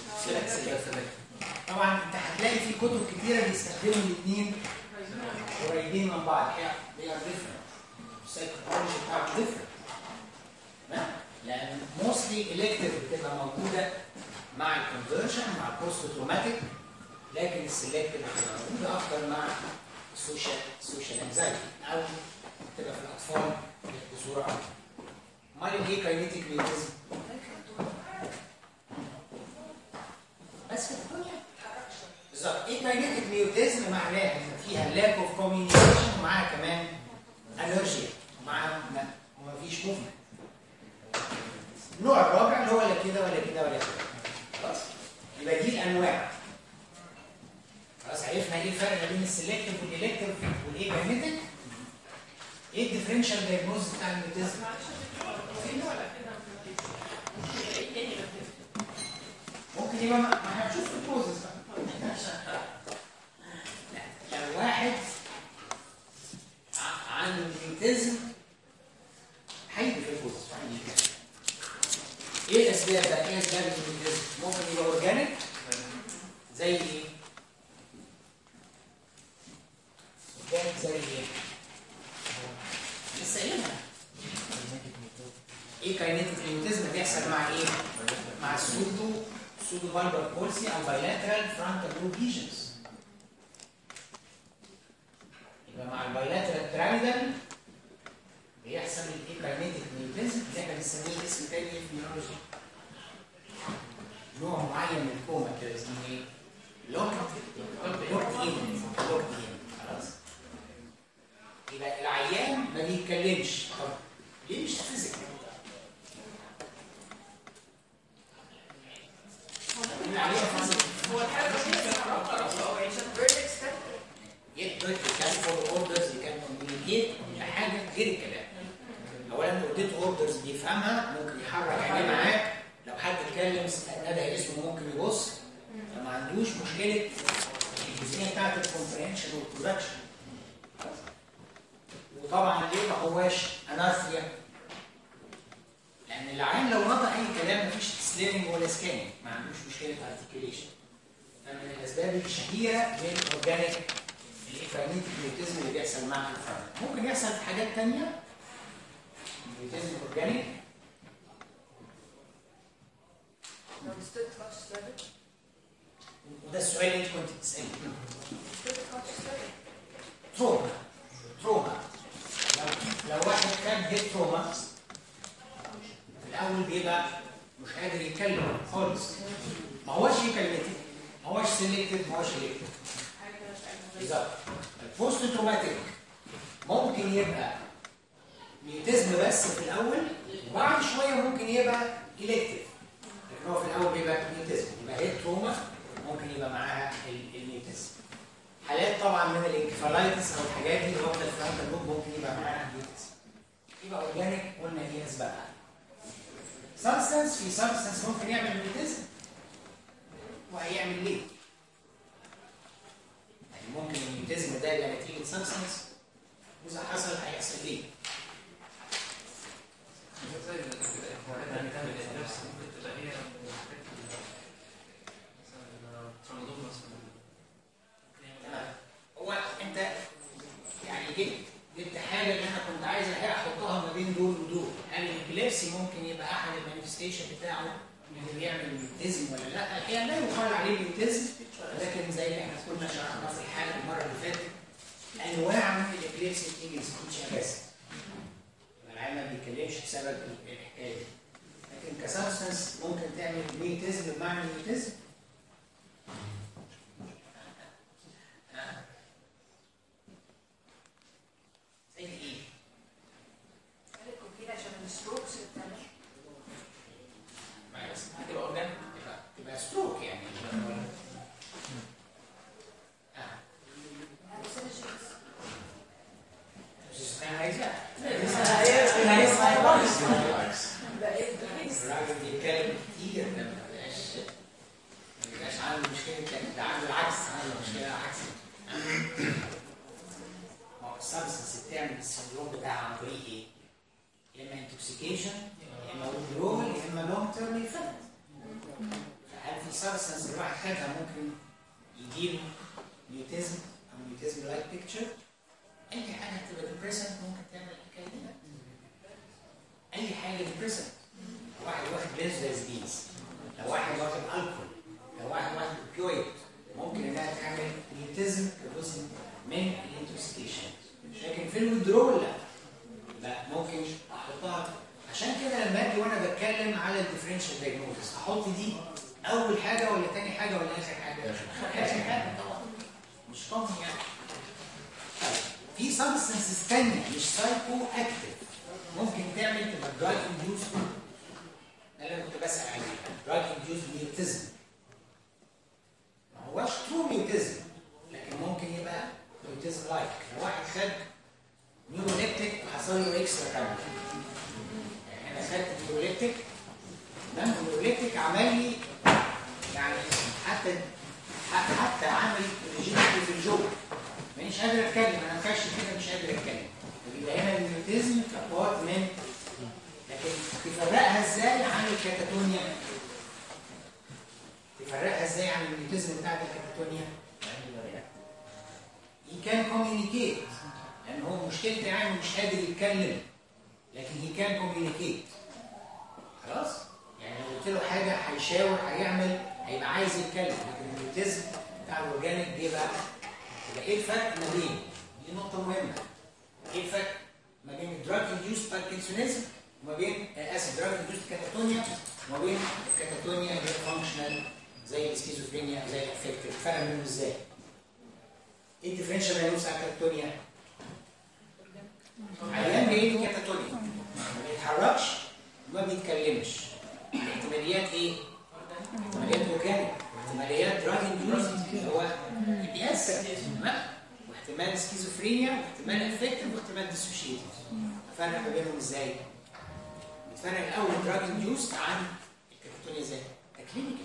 طبعا انت هتلاقي في كتب كتيره بيستخدموا الاثنين قريبين من بعض هي they are different السايكولوجي بتاعهم different تمام لان موستلي elective بتبقى موجوده مع الكونفرجن مع البوست تروماتيك لكن السلكتيف بتبقى موجوده اكتر مع السوشيال سوشيال انزايتي او بتبقى في الاطفال بصوره اكتر امال ايه كاينيتيك ميوتيزم بس في الدنيا بالظبط ايه كاينيتيك ميوتيزم معناها ان فيها لاك اوف كوميونيكيشن ومعاها كمان الرجيا ومعاها ما ما فيش موفمنت النوع الرابع اللي هو لا كده ولا كده ولا كده خلاص يبقى دي الانواع خلاص عرفنا ايه الفرق ما بين السلكتيف والالكتيف والايه كاينيتيك ايه الديفرنشال دايجنوز بتاع الميوتيزم كده ولا كده ممكن ايه تاني غير كده ممكن يبقى ما ما احنا هنشوف في الكوزز بقى لا لو واحد ع- عنده ميوتيزم هيجي في الكوزز هيجي. ايه الاسباب بقى؟ ايه اسباب الميوتيزم؟ ممكن يبقى اورجانيك زي ايه؟ اورجانيك زي ايه؟ لسه قايلها ايه كاينيتيك ميوتيزم بيحصل مع ايه؟ مع السودو سودو بالبر بولسي او بايلاترال فرونتال لوب ليجنز يبقى مع البايلاترال بيراميدال بيحصل الايكاينيتيك ميوتيزم اللي احنا بنسميه اسم تاني في النيورولوجي نوع معين من الكوما كده اسمه ايه؟ لوك لوك ان لوك ان خلاص يبقى العيان ما بيتكلمش طب ليه مش فيزيكال؟ هو الحاجه الوحيده عشان فيرتكس يقدر يتكلم فور اوردرز يكون كوميونيكيت حاجه غير الكلام اولا انت اديته اوردرز بيفهمها ممكن يحرك عينيه معاك لو حد اتكلم ندى اسمه ممكن يبص فما عندوش مشكله الجزئيه بتاعت الكومبرينشن والبرودكشن وطبعا ليه ما هواش انارثيا لان العين لو نطق اي كلام مفيش سليمنج ولا سكاننج ما عندوش مشكله ارتكيوليشن فمن الاسباب الشهيره للاورجانيك الإفراميتيك ميوتيزم اللي بيحصل مع الفرد ممكن يحصل في حاجات تانية ميوتيزم اورجانيك لو ستيت كاتش ثابت وده السؤال اللي انت كنت بتسألني ستيت كاتش ثابت تروما تروما لو لو واحد كان هيد تروما في الأول بيبقى مش قادر يتكلم خالص ما هوش يكلمتك ما هوش سيلكتيف ما هوش سيلكتيف بالظبط البوست تروماتيك ممكن يبقى ميوتيزم بس في الاول وبعد شويه ممكن يبقى الكتيف لكن هو في الاول بيبقى ميوتيزم يبقى هي تروما ممكن يبقى معاها ال- الميوتيزم حالات طبعا من الانكفالايتس او الحاجات دي اللي هو الفرونتال لوب ممكن يبقى معاها ميوتيزم يبقى اورجانيك قلنا ايه اسبابها سبستانس في سبستانس ممكن يعمل ميوتيزم وهيعمل ليه؟ يعني ممكن الميوتيزم ده يبقى نتيجه سبستانس واذا حصل هيحصل ليه؟ زي الحوارات اللي بتعمل نفس ممكن تبقى هي مثلا ترامادول مثلا تمام هو انت يعني جبت جبت حاجه اللي انا كنت عايز الحقيقه احطها ما بين دول ودول هل الابيليبسي ممكن يبقى احد المانيفستيشن بتاعه اللي بيعمل ميوتيزم ولا لا؟ الحقيقه لا يقال عليه ميوتيزم لكن زي اللي احنا كنا شرحناه في الحلقه المره اللي فاتت انواع من الابيليبسي بتيجي سبيتش بس العيال ما بيتكلمش بسبب الحكايه دي لكن كسبستنس ممكن تعمل ميوتيزم بمعنى ميوتيزم زي ايه؟ قالت كده عشان الستروكس اللي بتعمل ما بس هتبقى اورجانيك تبقى تبقى ستروك يعني آه. hallucinogens عنده مشكله ده عنده العكس عنده مشكله عكس ما هو السبستنس بتعمل السندروم بتاعها عن طريق ايه؟ يا اما انتوكسيكيشن يا اما ويدرول يا اما لونج تيرم افكت فهل في سبستنس الواحد خدها ممكن يجيله ميوتيزم او ميوتيزم لايك بيكتشر اي حاجه تبقى ديبريسنت ممكن تعمل الحكايه دي اي حاجه ديبريسنت واحد واخد بنزودازبينز لو واحد واخد الكحول لو واحد واخد اوبيويد ممكن انها تعمل ميوتيزم كجزء من الانتوكسيكيشن لكن في الويدرول لا لا ممكن احطها عشان كده لما اجي وانا بتكلم على الديفرنشال دايجنوستس احط دي اول حاجه ولا تاني حاجه ولا اخر حاجه؟ اخر حاجه طبعا مش طبعا يعني طيب في سبستنسز ثانيه مش سايكو اكتف ممكن تعمل تبقى دراج انديوس ده اللي انا كنت بسال عليه دراج انديوس ميوتيزم ما هوش ترو ميوتيزم لكن ممكن يبقى ميوتيزم لايك لو واحد خد نيوروليبتيك وحصل له اكسترا كامل يعني انا خدت نيوروليبتيك تمام النيوروليبتيك عمل لي يعني حتى حتى عامل ريجيديتي في الجو مانيش قادر اتكلم انا مفشل كده مش قادر اتكلم يبقى هنا الميوتيزم كبارت من لكن تفرقها ازاي عن الكاتاتونيا تفرقها ازاي عن الميوتيزم بتاعت الكاتاتونيا he can communicate لان هو مشكلته يعني مش قادر يتكلم لكن he can communicate خلاص يعني لو قلت له حاجه هيشاور هيعمل هيبقى عايز يتكلم لكن الميوتيزم بتاع الاورجانيك بيبقى يبقى ايه الفرق ما بين دي نقطه مهمه ايه الفرق ما بين الدراج انديوس باركنسونيزم وما بين آه، اسف دراج انديوس كاتاتونيا وما بين الكاتاتونيا اللي هي فانكشنال زي السكيزوفرينيا زي الافكتيف الفرق بينهم ازاي؟ ايه الديفرنشال دايجنوز بتاع الكاتاتونيا؟ عيان جاي لي كاتاتونيا ما بيتحركش وما بيتكلمش الاحتماليات ايه؟ احتماليات اورجانيك احتماليات دراج انديوس اللي هو اي بي اس تمام واحتمال سكيزوفرينيا واحتمال افكتيف واحتمال ديسوشيتيف افرق ما بينهم ازاي؟ بتفرق الاول دراج انديوس عن الكاتاتونيا ازاي؟ ده كلينيكال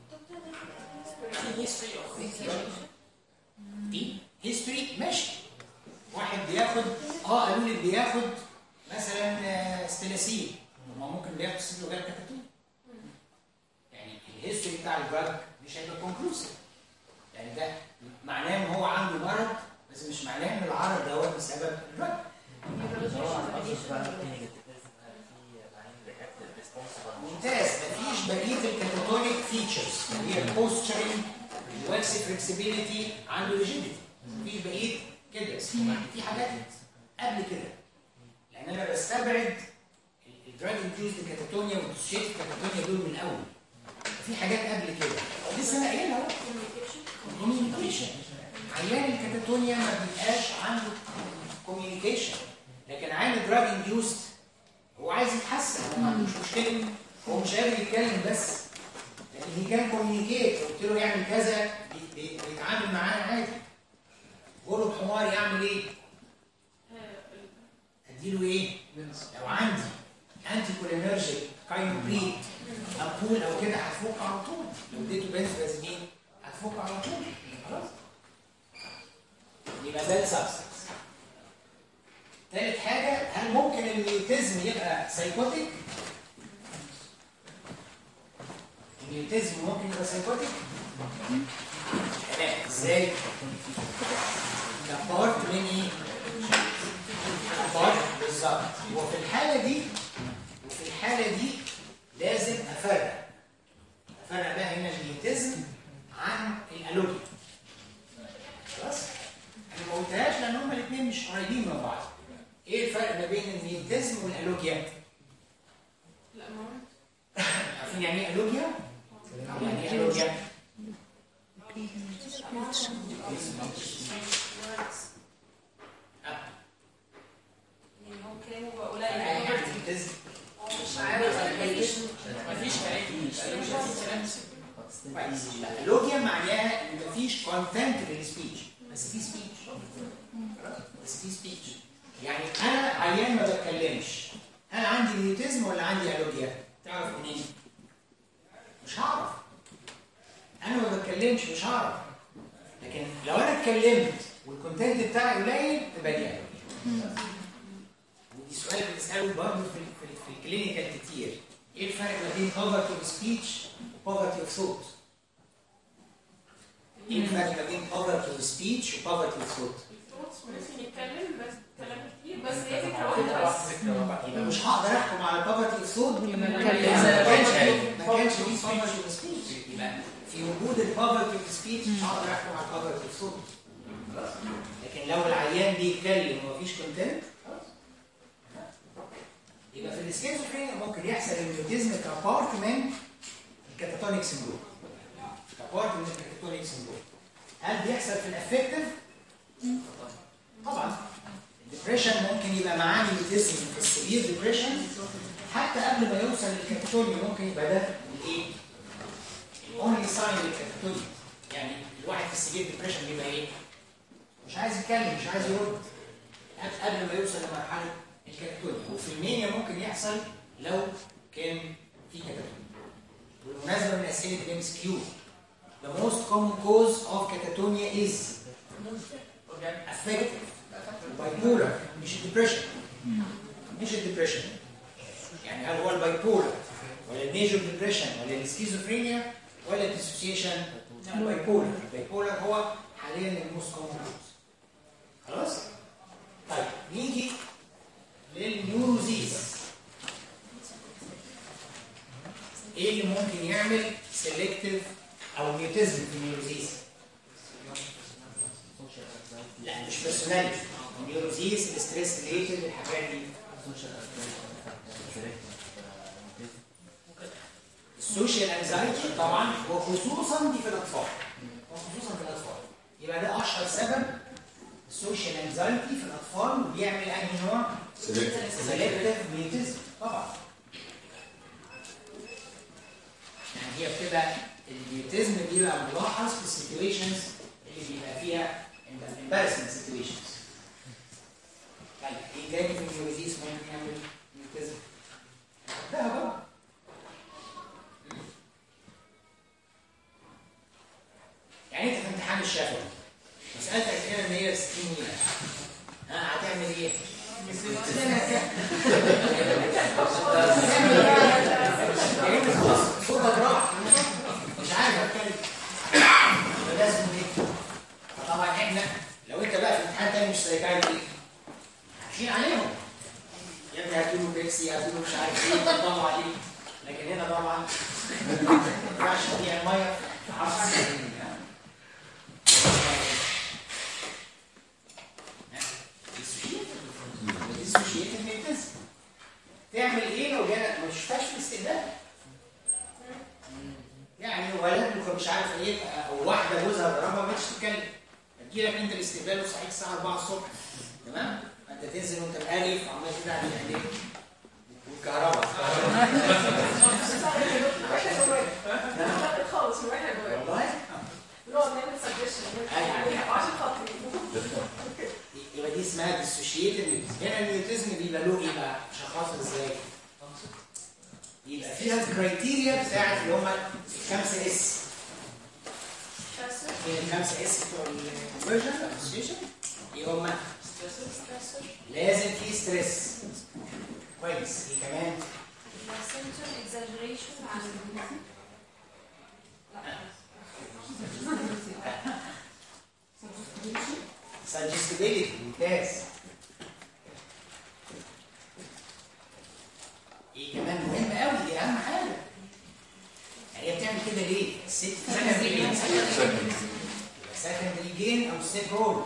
دي هيستوري ماشي واحد بياخد اه قالوا لي بياخد مثلا آه، ستيلاسين ما ممكن بياخد سيلوجات كاتاتون يعني الهيستوري بتاع الدراج مش هيبقى كونكلوسيف يعني ده معناه ان هو عنده مرض بس مش معناه ان العرض دوت بسبب الدراج هو انا قصدي بقى ممكن في بعين رياكتيف ريسبونس ممتاز مفيش بقيه الكاتاتونيك فيتشرز هي البوستشرنج الواكس فلكسبيليتي عنده ريجيديتي مفيش بقيه كده بس في حاجات قبل كده لان انا بستبعد الدراج انديوز كاتاتونيا والديسوشيت كاتاتونيا دول من الاول في حاجات قبل كده لسه انا قايلها اهو كوميونيكيشن عيان الكاتاتونيا ما بيبقاش عنده كوميونيكيشن لكن عيان الدراج انديوست هو عايز يتحسن هو ما عندوش مشكله هو مش قادر يتكلم بس لكن هي كان كوميونيكيت قلت له يعمل كذا بي- بي- بيتعامل معانا عادي غلب حمار يعمل ايه؟ اديله ايه؟ لو عندي انتي كولينرجيك كاينوبريد امبول او كده هتفك على طول لو اديته بنزودازيبين هتفك على طول خلاص يبقى ده السبستنس ثالث حاجه هل ممكن الميوتيزم يبقى سايكوتيك؟ الميوتيزم ممكن يبقى سايكوتيك؟ تمام ازاي؟ ده بارت من ايه؟ بارت بالظبط وفي الحاله دي وفي الحاله دي لازم افرق افرق بقى هنا الميوتيزم عن الالوجي خلاص؟ انا ما قلتهاش لان هما الاثنين مش قريبين من بعض ايه الفرق ما بين الميوتيزم والالوجيا؟ لا ما عارفين يعني ايه الوجيا؟ يعني ايه الوجيا؟ آه، يعني هو كلامه بقى قليل يعني يعني يعني الميوتيزم مش عارف مفيش مفيش كويس لا اللوجيا معناها ان مفيش كونتنت للسبيتش بس في سبيتش خلاص بس في سبيتش يعني انا عيان ما بتكلمش هل عندي ميوتيزم ولا عندي الوجيا؟ تعرف منين؟ مش هعرف انا ما بتكلمش اتكلمش مش هعرف لكن لو انا اتكلمت والكونتنت بتاعي قليل تبقى دي أدوية. ودي سؤال بنساله برضه في في, في الكلينيكال كتير ايه الفرق ما بين poverty of speech و poverty of thought؟ ايه الفرق ما بين poverty of speech و poverty of thought؟ الصوت ممكن يتكلم بس كلام كتير بس هي فكره واحده بس يبقى مش هقدر احكم على poverty of thought واللي ما ما اتكلمش. كانش ما كانش في poverty of speech يبقى في وجود ال poverty of speech مش هقدر احكم على poverty of thought خلاص؟ لكن لو العيان بيتكلم ومفيش كونتنت خلاص يبقى في السكيزوفرينيا ممكن يحصل الميوتيزم كبارت من الكاتاتونيك سندروم كبارت من الكاتاتونيك سندروم هل بيحصل في الافكتيف؟ طبعا الدبريشن ممكن يبقى معاه ميوتيزم في السبير ديبريشن حتى قبل ما يوصل للكاتاتونيا ممكن يبقى ده الايه؟ الاونلي ساين للكاتاتونيا يعني الواحد في السبير ديبريشن بيبقى ايه؟ مش عايز يتكلم مش عايز يرد قبل ما يوصل لمرحله الكاتاتونيا وفي المانيا ممكن يحصل لو كان في كاتاتونيا بالمناسبه من اسئله الام اس كيو The most common cause of catatonia is affective bipolar مش الدبريشن مش الدبريشن يعني هل هو البايبولر ولا الميجور ديبريشن ولا السكيزوفرينيا ولا الديسوسيشن البايبولر البايبولر هو حاليا الموست كومن كوز خلاص طيب نيجي للنيوروزيز ايه اللي ممكن يعمل سيلكتيف او ميوتيزم في النيوروزيز لا مش بيرسوناليتي النيوروزيز الستريس ريليتد الحاجات دي السوشيال انزايتي طبعا وخصوصا دي في الاطفال وخصوصا في الاطفال يبقى ده اشهر سبب السوشيال انزايتي في الاطفال وبيعمل انهي نوع؟ سيلكتيف ميوتيزم طبعا يعني هي بتبقى الميوتيزم بيبقى ملاحظ في السيتويشنز اللي بيبقى فيها embarrassing situations طيب ايه تاني في النيوروزيس ممكن يعمل ميوتيزم؟ ده بقى يعني انت في امتحان الشفوي مسألتك كده ان هي 60 ميلة ها هتعمل ايه؟ يعني خلاص صوتك راح مش عارف اتكلم فلازم ايه؟ فطبعا احنا لو انت بقى في امتحان تاني مش سايكايتري هتشيل عليهم يا ابني هاتوا له بيبسي هاتوا له مش عارف ايه طبعا عليه لكن هنا طبعا ما ينفعش تبيع الميه في حرف السنين يعني. dissociative mutism. تعمل ايه لو جالك ما شفتهاش في الاستقبال يعني ولد مش عارف ايه او واحده جوزها ضربها ما تتكلم تجي لك انت الاستقبال وصحيح الساعه 4 الصبح تمام انت تنزل وانت مقرف وعمال كده على ايديك والكهرباء خالص واحنا جوانا والله نقعد نعمل سجشن عشان خاطري يبقى دي اسمها ديسوشيتيف ميوتيزم هنا الميوتيزم بيبقى له ايه بقى؟ شخصه ازاي؟ يبقى فيها الكرايتيريا بتاعت اللي هم الخمسه اس من الخمسه اس بتوع الكونفرجن الاسوشيشن ايه هم؟ لازم في ستريس كويس ايه كمان؟ symptom exaggeration عن سجستبيليتي ممتاز ايه كمان مهم قوي دي اهم حاجه يعني هي بتعمل كده ليه؟ الست سكندري سكندري جين او ست رول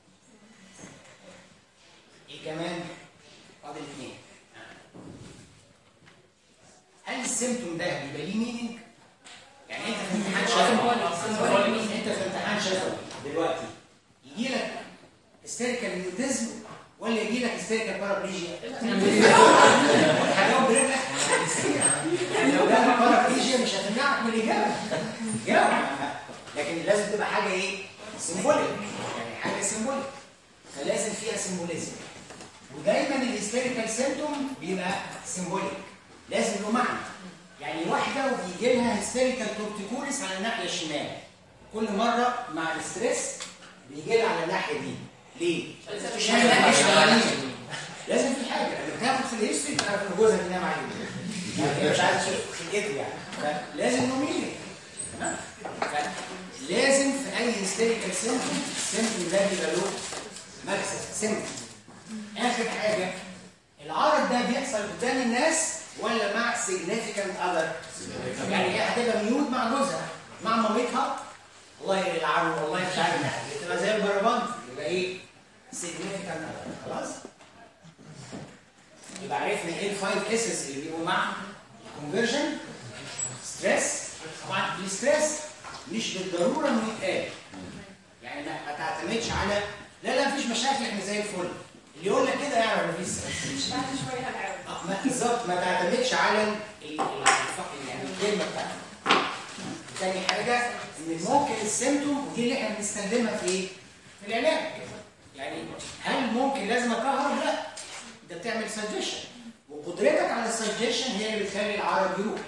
ايه كمان؟ فاضل اثنين هل السيمتوم ده بيبقى ليه مينينج؟ يعني انت في امتحان شفوي انت في امتحان شفوي دلوقتي يجي لك هيستيريكال ميوتيزم ولا يجي لك هيستيريكال بارابليجيا؟ هجاوب برجلك لو جالك بارابليجيا مش هتمنعك من الاجابه جاوب لكن لازم تبقى حاجه ايه؟ سيمبوليك يعني حاجه سيمبوليك فلازم فيها سيمبوليزم ودايما الهيستيريكال سيمتوم بيبقى سيمبوليك لازم له معنى يعني واحده وبيجي لها هيستيريكال تورتيكوليس على الناحيه الشمال كل مره مع الاستريس بيجي لها على الناحيه دي ليه؟ مش عشان ما يبقاش تعليم. لازم في حاجه لما تاخد في الهيستوري تعرف ان جوزها بينام عليه يعني هي مش عايزه تشوف خلقته يعني فلازم نوميني تمام فلازم في اي هيستيريكال سيمتوم السيمتوم ده بيبقى له مكسب سيمتوم اخر حاجه العرض ده بيحصل قدام الناس ولا مع significant other يعني هي هتبقى ميوت مع جوزها مع مامتها الله يلعنه والله مش عارف يعني تبقى زي البربند يبقى ايه significant other خلاص يبقى عرفنا ايه الفايف اسس اللي بيبقوا مع الكونفرجن ستريس طبعا الستريس مش بالضروره انه يتقال يعني ما ما تعتمدش على لا لا مفيش مشاكل احنا زي الفل اللي يقول لك كده يعرف ان في ستريس بعد شويه هنعرف آه، ما بالظبط ما تعتمدش على ال- ال- ال- يعني الكلمه بتاعتك تاني حاجه ان ممكن السيمتوم ودي اللي احنا بنستخدمها في ايه؟ في العلاج يعني هل ممكن لازم اكهرب؟ لا ده بتعمل سجشن وقدرتك على السجشن هي اللي بتخلي العرض يروح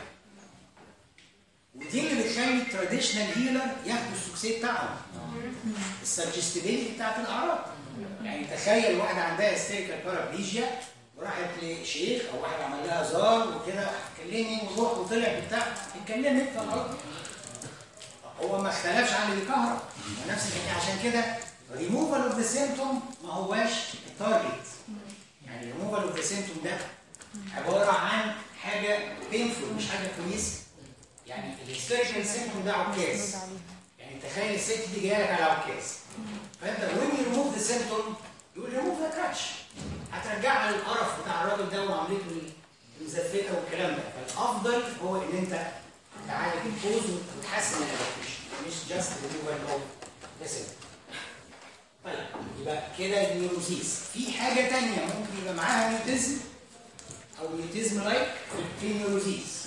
ودي اللي بتخلي التراديشنال هيلر ياخدوا السكسي بتاعهم السجستبيليتي بتاعت الاعراض يعني تخيل واحده عندها هيستيريكال بارابليجيا وراحت لشيخ او واحد عمل لها زار وكده اتكلمي وروح وطلع بتاع اتكلمت فخلاص هو ما اختلفش عن اللي كهرب نفس الحكايه عشان كده ريموفال اوف ذا سيمتوم ما هواش التارجت يعني ريموفال اوف ذا سيمتوم ده عباره عن حاجه بينفول مش حاجه كويسه يعني الهيستوريكال سيمتوم ده عكاز يعني تخيل الست دي جايه لك على عكاز فانت وين يو ريموف ذا سيمتوم يقول ريموف ذا كراتش هترجعها للقرف بتاع الراجل ده وعملته المزفته والكلام ده فالافضل هو ان انت تعالج الكوز وتحسن الادابتيشن مش جاست ريموفال اوف ذا سيمتوم طيب يبقى كده النيوروزيس في حاجه ثانيه ممكن يبقى معاها ميوتيزم او ميوتيزم لايك في النيوروزيس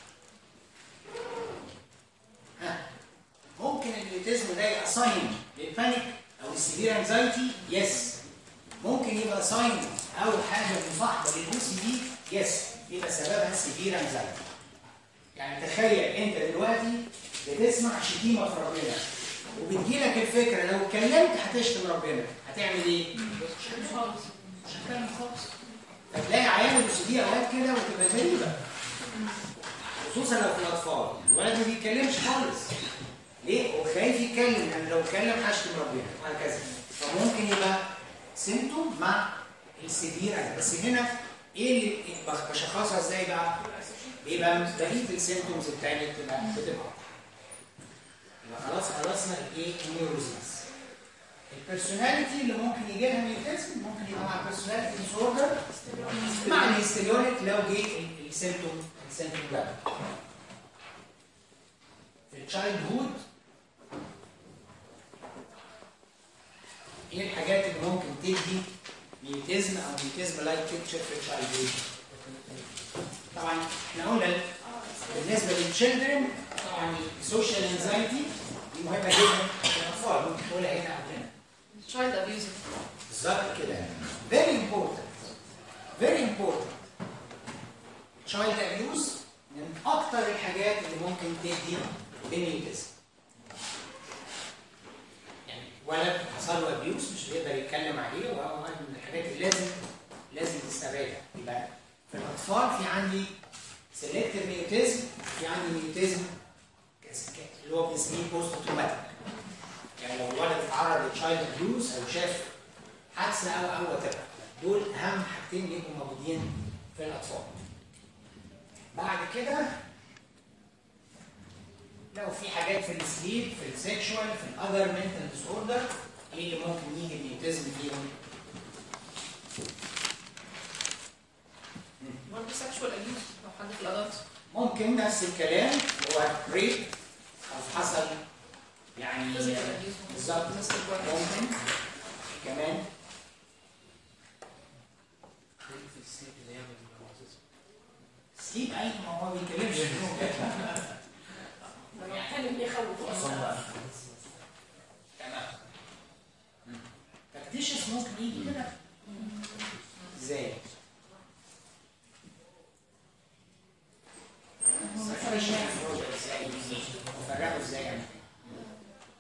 ها ممكن الميوتيزم ده يبقى ساين للبانيك او السيفير انزايتي يس ممكن يبقى ساين او حاجه مصاحبه للاو سي دي يس يبقى سببها سيفير انزايتي يعني تخيل انت دلوقتي بتسمع شتيمه في ربنا وبتجيلك الفكره لو اتكلمت هتشتم ربنا هتعمل ايه؟ مش هتكلم خالص فتلاقي عيال الاو سي دي اوقات كده وتبقى غريبه خصوصا لو في الاطفال الولد ما بيتكلمش خالص ليه؟ هو خايف يتكلم يعني لو اتكلم هشتم ربنا وهكذا فممكن يبقى سيمتوم مع السيفير بس هنا ايه اللي بخ- بشخصها ازاي بقى؟ بيبقى بقيه السيمتومز التانية بتبقى بتبقى يبقى خلاص خلصنا الايه؟ النيوروزيس البيرسوناليتي اللي ممكن يجي لها ميوتيزم ممكن يبقى مع البيرسوناليتي ديسوردر مع الهيستريونيك لو جه ال- السيمتوم السيمتوم ده في التشايلد هود ايه الحاجات اللي ممكن تدي ميوتيزم او ميوتيزم لايك بيكتشر في التشايلد هود طبعا احنا قلنا ال- بالنسبه للتشيلدرن طبعا السوشيال انزايتي دي مهمه جدا في الاطفال ممكن تقولها هنا او هنا child abuse بالظبط كده يعني very important very important child abuse من اكتر الحاجات اللي ممكن تدي بنيوتيزم يعني ولد حصل له ابيوس مش بيقدر يتكلم عليه وهو من الحاجات اللي لازم لازم تستبعدها يبقى في الاطفال في عندي سيلكتيف ميوتيزم في عندي ميوتيزم كاس- كاس- اللي هو بنسميه بوست اوتوماتيك يعني لو الولد اتعرض لتشايلد ابيوس او شاف حادثه او او وات دول اهم حاجتين بيبقوا موجودين في الاطفال بعد كده لو في حاجات في السليب في السكشوال في الاذر منتال ديس اوردر ايه اللي ممكن يجي الميوتيزم فيهم برضه sexual abuse لو حد في الادلت ممكن نفس الكلام هو ريب او حصل يعني physical abuse بالظبط نفس الوقت. ممكن كمان في السيف اللي يعمل الاوتيزم سليب اي ما هو ما بيتكلمش لما اتكلم يخوف اصلا اصلا بقى تمام تكتشف ممكن يجي كده ازاي؟ افرقه ازاي يعني؟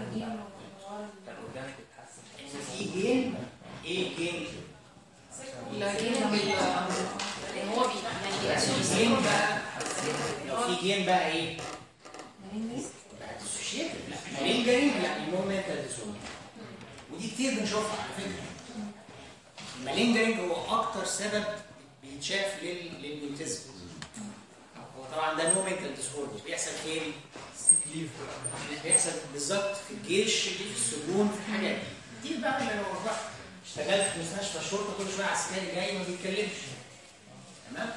كان اورجانيك اتحسن ان في جين ايه جين؟ لكن بال ان هو بي يعني بيأسوس جين بقى لو في جين بقى ايه؟ بقى ديسوشيتد لا مالينجرينج يعني نو مينتال ديسوردر ودي كتير بنشوفها على فكره المالينجرينج هو اكتر سبب بيتشاف لل- للميوتيزم هو طبعا ده نو مينتال ديسوردر بيحصل فين؟ بيحصل بالظبط في الجيش في السجون في الحاجات دي كتير بقى لما بروح اشتغلت في مستشفى الشرطه كل شويه عسكري جاي ما بيتكلمش تمام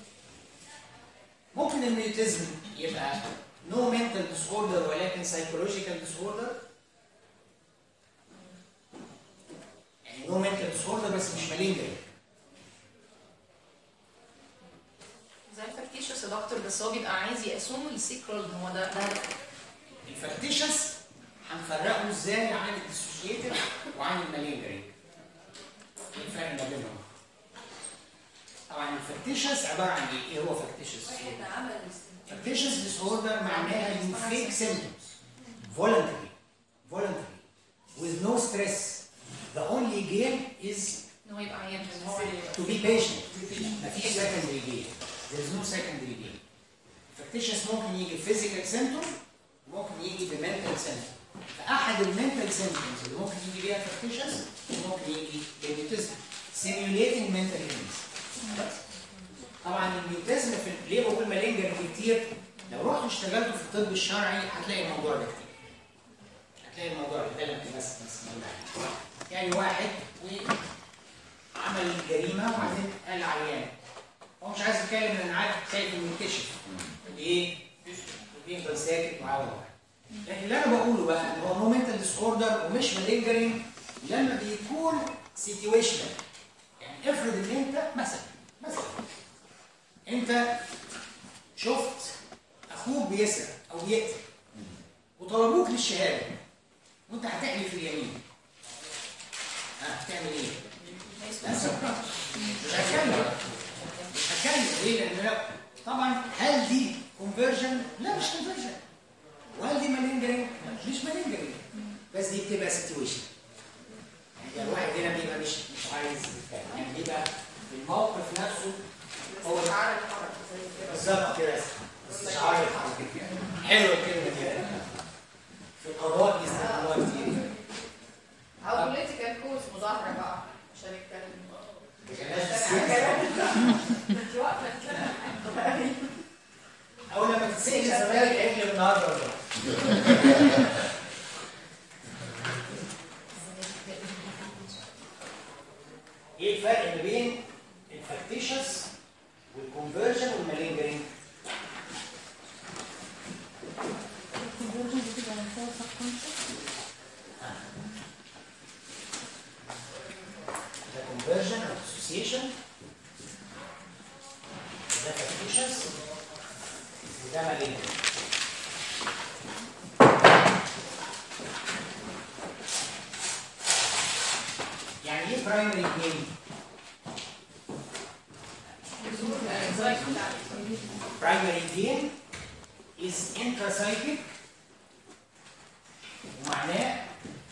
ممكن الميوتيزم يبقى نو mental disorder ولكن psychological disorder يعني نو mental disorder بس مش مالينجري زي الفاكتيشوس يا دكتور بس هو بيبقى عايز يأسوم السيكرال هو ده ده الفاكتيشس هنفرقه ازاي عن الديسوشيتيف وعن المالينجري ايه الفرق ما بينهم طبعا الفاكتيشس عباره عن ايه؟ ايه هو فاكتيشس؟ فاكتيشس ديسوردر معناها you fake symptoms voluntarily voluntarily with no stress the only gain is ان هو يبقى عيان to be patient مفيش secondary gain there is no secondary gain الفاكتيشس ممكن يجي physical symptom ممكن يجي بمنتال symptom فأحد المنتال symptoms اللي ممكن يجي بيها فاكتيشس ممكن يجي بالميوتيزم simulating mental illness بس. طبعا الميوتيزم في ليه بقول مالينجر كتير لو رحت اشتغلت في الطب الشرعي هتلاقي الموضوع ده كتير هتلاقي الموضوع ده ده اللي بس بس يعني واحد وعمل جريمه وبعدين قال عيان هو مش عايز يتكلم لان عارف خايف انه يكتشف ايه بيفضل ساكت وعاوز لكن اللي انا بقوله بقى ان هو نو mental disorder ومش مالينجرينج لما بيكون سيتويشنال يعني افرض ان انت مثلا مثلا انت شفت اخوك بيسرق او بيقتل وطلبوك للشهاده وانت هتحلف اليمين ها هتعمل ايه؟ لا سكران. مش هتكلم مش هتكلم ليه؟ لان لا طبعا هل دي كونفرجن؟ لا مش كونفرجن وهل دي مالينجرينج؟ مش مالينجرينج بس دي بتبقى سيتويشن يعني الواحد هنا بيبقى مش مش عايز يتكلم يعني بيبقى الموقف نفسه هو بالظبط كده استشعار الحركه حلوه الكلمه دي في القضاء يستخدموها كتير او بوليتيكال كورس مظاهره بقى عشان يتكلم انت واقفه تتكلم او لما تتسال الزمالك عجل النهارده ولا لا؟ ايه الفرق ما بين الفاكتيشس والكونفرجن والمالينجرينج؟ ده conversion or association ده factitious وده malignant يعني ايه primary gain؟ primary gain is intrapsychic ومعناه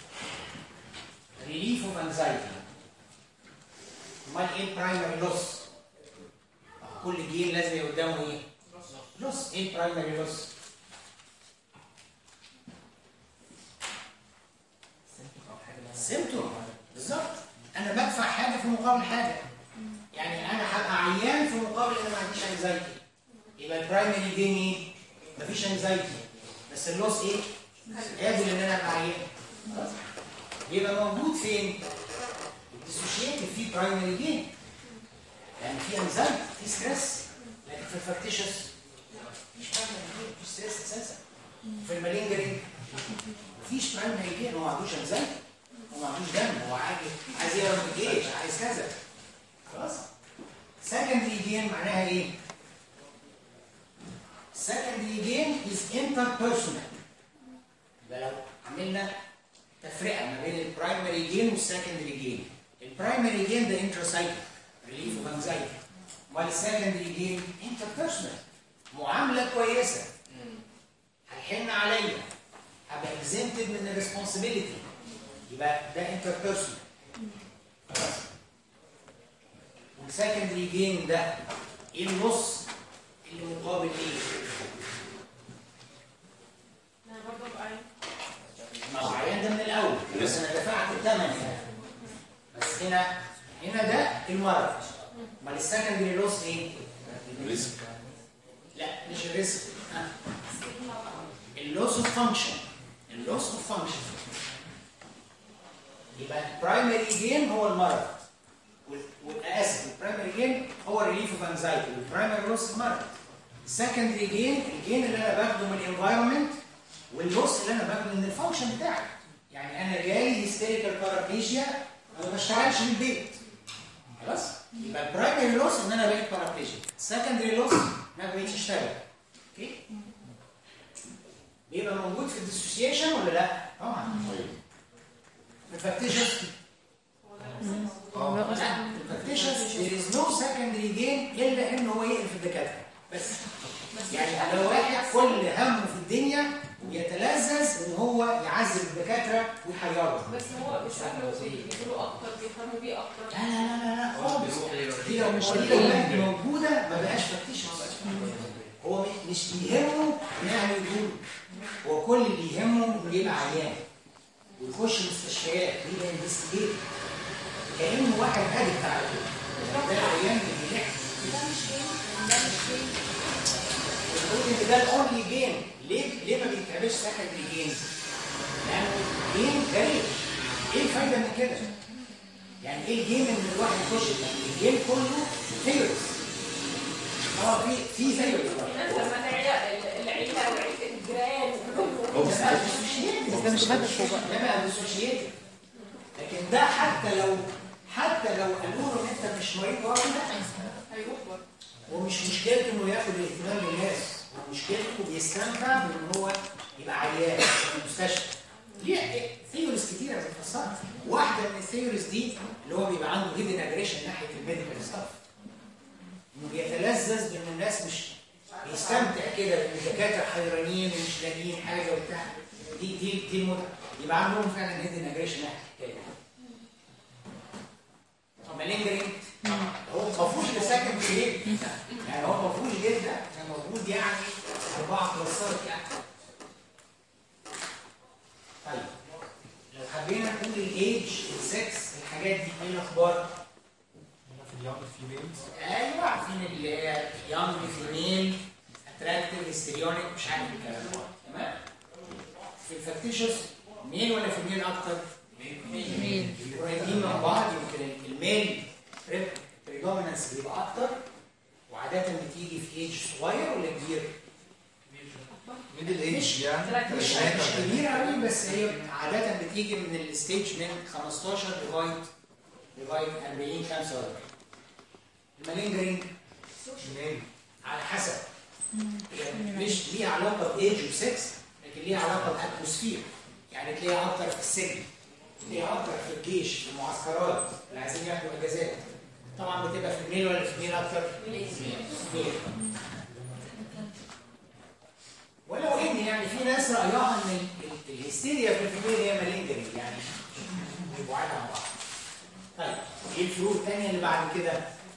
relief of anxiety امال ايه البرايمري لوس؟ كل جين لازم يبقى قدامه ايه؟ لوس ايه البرايمري لوس؟ سيمتوم او حاجه لها- سيمتوم بالظبط انا بدفع حاجه في مقابل حاجه يعني انا هبقى عيان في مقابل ان انا ما عنديش انزايتي يبقى البرايمري جين ايه؟ مفيش انزايتي بس اللوس ايه؟ قابل ان انا ابقى عيان خلاص؟ يبقى موجود فين؟ الديسوشيتيف فيه برايمري جين يعني في انزايتي في ستريس لكن في الفاكتيشس مفيش برايمري جين مفيش ستريس اساسا في المالينجرينج مفيش برايمري جين هو ما عندوش انزايتي هو ما عندوش دم هو عايز عايز يهرب من الجيش عايز كذا خلاص secondary gain معناها ايه؟ secondary gain is interpersonal يبقى لو عملنا تفرقه ما بين البرايمري جين والسكندري جين البرايمري جين ده انترسايكل ريليف اوف انزايتي امال السكندري جين انتربيرسونال معامله كويسه هيحن عليا هبقى exempted من الريسبونسبيلتي يبقى ده انتربيرسونال خلاص والسكندري جين ده ايه النص اللي مقابل ايه؟ انا برضه ابقى عين. ما هو عيان ده من الاول بس انا دفعت الثمن هنا بس هنا هنا ده المرض امال السكندري لوس ايه؟ ريسك لا مش الريسك اللوس اوف فانكشن اللوس اوف فانكشن يبقى البرايمري جين هو المرض وال- والاسف البرايمري جين هو الريليف اوف انزايتي والبرايمري لوس المرض السكندري جين الجين اللي انا باخده من الانفايرمنت واللوس اللي انا باخده من الفانكشن بتاعي يعني انا جاي هيستيريكال بارابليجيا ما بشتغلش في البيت خلاص يبقى البرايمري لوس ان انا بقيت بارابليجيا السكندري لوس ما بقيتش اشتغل اوكي بيبقى موجود في الديسوسيشن ولا لا؟ طبعا الفاكتيشن لا الفاكتيشن there is no secondary gain الا ان هو يقرف الدكاتره بس يعني لو واحد كل همه في الدنيا يتلذذ ان هو يعذب الدكاتره ويحيرهم بس هو مش اهله بيقولوا اكتر بيفهموا بيه اكتر لا لا لا لا لا خالص دي لو مش دي لو بقت موجوده ما بقاش فاكتيشن هو م- مش بيهمه انها يقول هو كل اللي يهمه انه يبقى عيان ويخش مستشفيات يبقى انفستيجيت كانه واحد ادكت على كده ده عيان بيلح ده مش فين ده مش فين بنقول ان ده الاونلي جيم ليه ليه ما بيتعملش سكندري جيم؟ لانه جيم غريب ايه الفايده من كده؟ يعني ايه الجيم ان الواحد يخش الجيم كله ثيوريز اه في في ثيوريز الناس لما العيله العيله وعيله الجيران بس ده مش هدفه بقى. ده بقى ديسوشيتد لكن ده حتى لو حتى لو قالوا له ان انت مش مريض برضه هيروح برضه ومش مشكلته انه ياخد اهتمام الناس مشكلته بيستمتع بان هو يبقى عيان في المستشفى ليه ثيوريز كتيره بتفسرها واحده من الثيوريز دي اللي هو بيبقى عنده هيدن اجريشن ناحيه الميديكال ستاف انه بيتلذذ بان الناس مش بيستمتع كده بان الدكاتره حيرانين ومش لاقيين حاجه وبتاع دي دي دي المتعه يبقى عندهم فعلا هيدن اجريشن ناحيه الحكايه دي. طب مالينجرينج هو ما فيهوش السكند جريد يعني هو ما فيهوش جريد ده كان موجود يعني اربعه كلاسات يعني طيب لو حبينا نقول الايدج السكس الحاجات دي ايه الاخبار؟ في اليوم فيميلز ايوه عارفين اللي هي يونج فيميل اتراكتيف هيستريونيك مش عارف الكلام ده تمام؟ في الفاكتيشوس ميل ولا فيميل اكتر؟ ميل قريبين من بعض يمكن الميل بريدومينانس بيبقى اكتر وعاده بتيجي في ايج صغير ولا كبير؟ ميدل ايج يعني مش مش كبيره قوي بس هي عاده بتيجي من الستيج من 15 لغايه لغايه 40 45 المالينجرينج منين؟ على حسب يعني مش ليها علاقه بايج وسكس لكن ليها علاقه باتموسفير يعني تلاقيها اكتر في السجن تلاقيها اكتر في الجيش في المعسكرات اللي عايزين ياخدوا اجازات طبعا بتبقى في الميل ولا في الميل اكتر؟ ميل ولو ان يعني في ناس رايها ان ال- ال- الهستيريا في الفيميل هي مالينجري يعني يبقوا على بعض طيب ايه الفروق الثانيه اللي بعد كده؟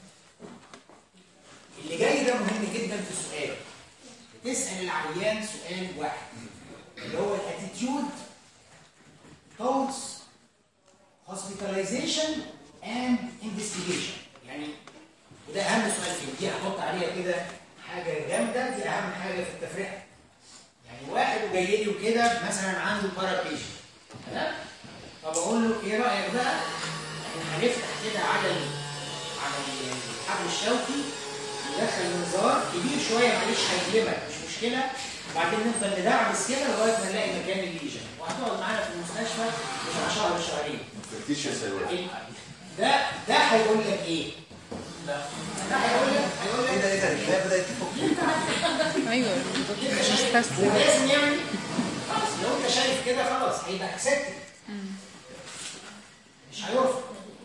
اللي جاي ده مهم جدا في السؤال تسال العيان سؤال واحد اللي هو الاتيتيود towards hospitalization and investigation يعني وده اهم سؤال فيه دي هحط عليها كده حاجه جامده دي اهم حاجه في التفرقه يعني واحد جاي لي كده مثلا عنده بارابليجيا تمام طب اقول له ايه رايك بقى احنا هنفتح كده على ال على ال- الحبل الشوكي ندخل منظار كبير شويه معلش هيجلبك مش مشكله وبعدين نفضل ندعبس كده لغايه ما نلاقي مكان الليجن وهتقعد معانا في المستشفى بتاع شهر شهرين فتيش سيروس ده ده هيقول لك ايه؟ ده هيقول لك هيقول ايه لك ده ايه ده الكلاب بدات تفك ايوه مش مستسلم لازم يعمل خلاص لو انت شايف كده خلاص هيبقى اكسبتد مش هيرفض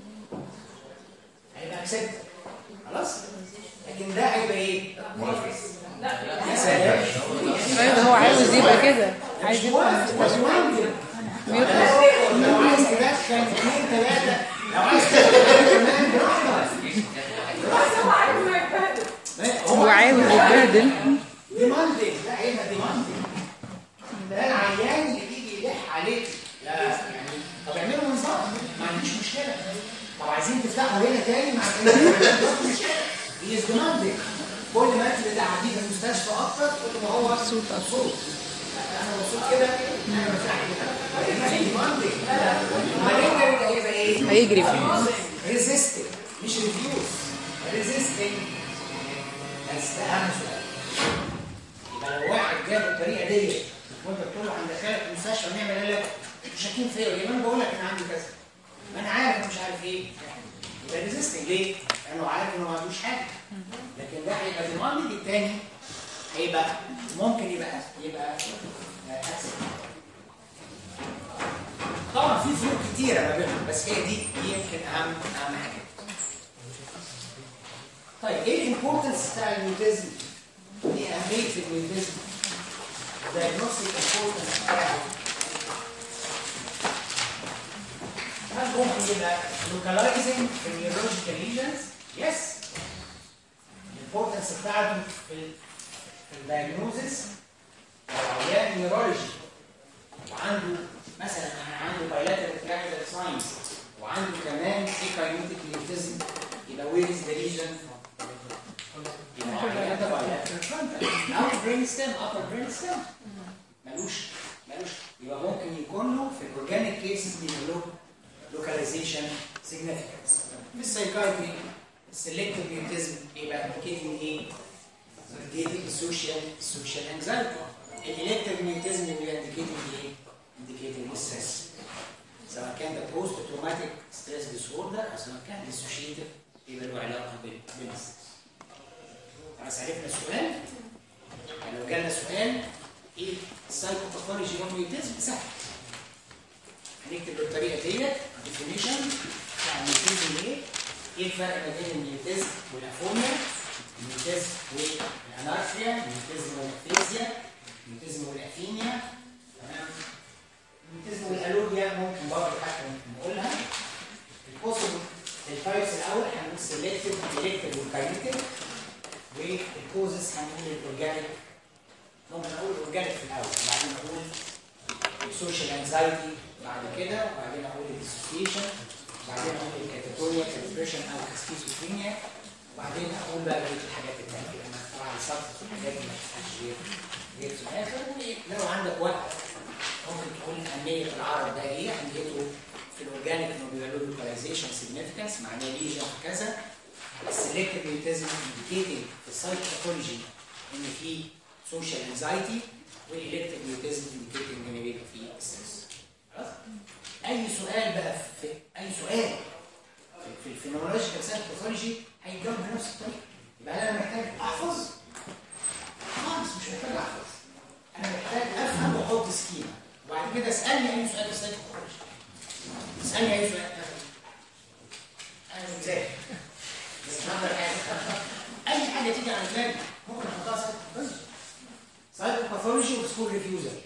هيبقى اكسبتد خلاص لكن ده هيبقى ايه؟ يا سلام ايوه هو عاوز يبقى كده لا عايز مش يفهم موافق بس ممكن بيطلب لو عايز تدخل اثنين ثلاثة لو عايز تدخل كمان براحتك بس هو عايز ما يتبهدل هو عاوز يتبهدل ديماندنج لا هي ديماندنج ده العيان اللي يجي يلح عليك لا يعني طب اعملوا نظام ما عنديش مشكلة طب عايزين تفتحوا هنا تاني ما عنديش مشكلة هي ديماندنج كل ما انت بتعديه في المستشفى اكتر كل ما هو مبسوط أكتر. مبسوط انا مبسوط كده انا مرتاح كده ديماندنج امال انت هيبقى ايه؟ هيجري فيه ريزيستنج مش ريفيوز ريزيستنج بس اهم سؤال يبقى لو واحد جاب الطريقه ديت وانت بتقول له هندخلك المستشفى ونعمل ايه لك انتوا شاكين فيا يبقى انا بقول لك انا عندي كذا ما انا عارف انا مش عارف ايه يبقى ريزيستنج ليه؟ لانه عارف انه ما عندوش حاجه لكن ده هيبقى ديماندنج التاني هيبقى ممكن يبقى يبقى اكسب طبعا في فروق كتيره ما بينهم بس هي دي دي يمكن اهم اهم حاجه طيب ايه الامبورتنس بتاع الميوتيزم؟ ايه اهميه الميوتيزم؟ diagnostic importance بتاعه هل ممكن يبقى localizing في neurological lesions؟ Yes. الامبورتنس بتاعته في ال في الدايجنوزس لو عيان نيورولوجي وعنده مثلا انا عنده bilateral tracheal signs وعنده كمان ايكاينوتيك ميوتيزم يبقى where is the region؟ يبقى عيان ده bilateral frontal او brain stem upper brain stem ملوش ملوش يبقى ممكن يكون له في الاورجانيك كيسز بيبقى له لوكاليزيشن سيجنفيكانس في السايكايتري السلكتيف ميوتيزم بيبقى انديكيتنج ايه؟ انديكيتنج السوشيال السوشيال انكزايتي الالكتيف ميوتيزم بيبقى انديكيتنج ايه؟ انديكيتنج ستريس سواء كان ده بوست تروماتيك ستريس ديس اوردر او سواء كان ديسوشيتيف يبقى له علاقه بال- بالستريس خلاص عرفنا السؤال يعني لو جالنا سؤال ايه السايكوباثولوجي اوف ميوتيزم سهل هنكتب بالطريقه ديت ديفينيشن بتاع الميوتيزم ايه ايه الفرق ما بين الميوتيزم والافونيا الميوتيزم والانارثيا الميوتيزم والافيزيا الميوتيزم والافينيا تمام الميوتيزم والالوريا ممكن برضه حتى ممكن نقولها البوسيبل التايبس الاول هنقول سيلكتيف الكتيف والكاينيتيف والكوزس هنقول الاورجانيك ممكن اقول الاورجانيك في الاول بعدين اقول السوشيال انزايتي بعد كده وبعدين اقول الديسوسيشن وبعدين اقول الكاتاتونيا كديبريشن او كسكيزوفرينيا وبعدين اقول بقى بقيه الحاجات التانيه لما طبعا السبب الحاجات دي ما تفتحش غير غير في الاخر ولو عندك وقت ممكن تقول اهميه العرض ده ايه اهميته في الاورجانيك انه بيبقى له لوكاليزيشن سيجنفكانس معناه ليجن وكذا السلكتيف ميوتيزم انديكيتنج في السايكوباثولوجي ان في سوشيال انزايتي والالكتيف ميوتيزم انديكيتنج ان بيبقى في ستريس خلاص اي سؤال بقى في اي سؤال في- في الفينومولوجيكال سايكوباثولوجي هيتجاوب بنفس الطريقه يبقى انا محتاج احفظ خالص مش محتاج احفظ انا محتاج افهم واحط سكيما وبعد كده اسالني اي سؤال في السايكوباثولوجي اسالني اي سؤال انا مذاكر بس نقدر حاجه اي حاجه تيجي على دماغي ممكن احطها سايكوباثولوجي سايكوباثولوجي وسكول ريفيوزر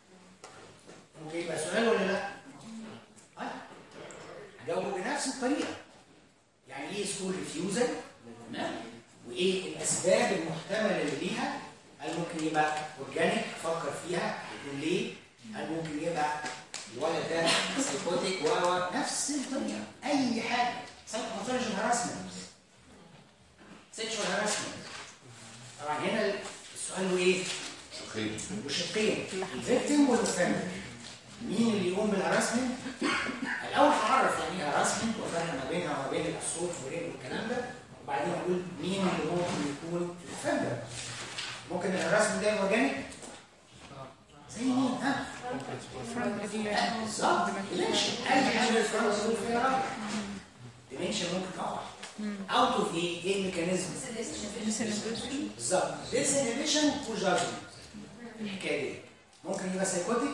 ممكن يبقى سؤال ولا لا؟ أه؟ هجاوبه بنفس الطريقه يعني ايه سكول ريفيوزر تمام وايه الاسباب المحتمله اللي ليها هل ممكن يبقى اورجانيك فكر فيها يقول ليه هل ممكن يبقى الولد ده سايكوتيك و نفس الطريقه اي حاجه سايكوباثولوجي هراسمنت سيكشوال هراسمنت طبعا هنا السؤال هو ايه؟ شقيق وشقين الفيكتيم والاوفندر مين اللي يقوم بالهراسمنت؟ الاول هعرف يعني ايه هراسمنت وافرق ما بينها وما بين الصوت والريب والكلام ده وبعدين اقول مين اللي ممكن يكون الاوفندر ممكن الهراسمنت ده اورجانيك؟ زي مين ها؟ آه، بالظبط ديمنشن اي حاجه الفرنس يقول فيها رابع ديمنشن ممكن تقع اوت اوف ايه؟ ايه الميكانيزم؟ بالظبط ديس انهبيشن وجادجمنت الحكايه دي ممكن يبقى سايكوتيك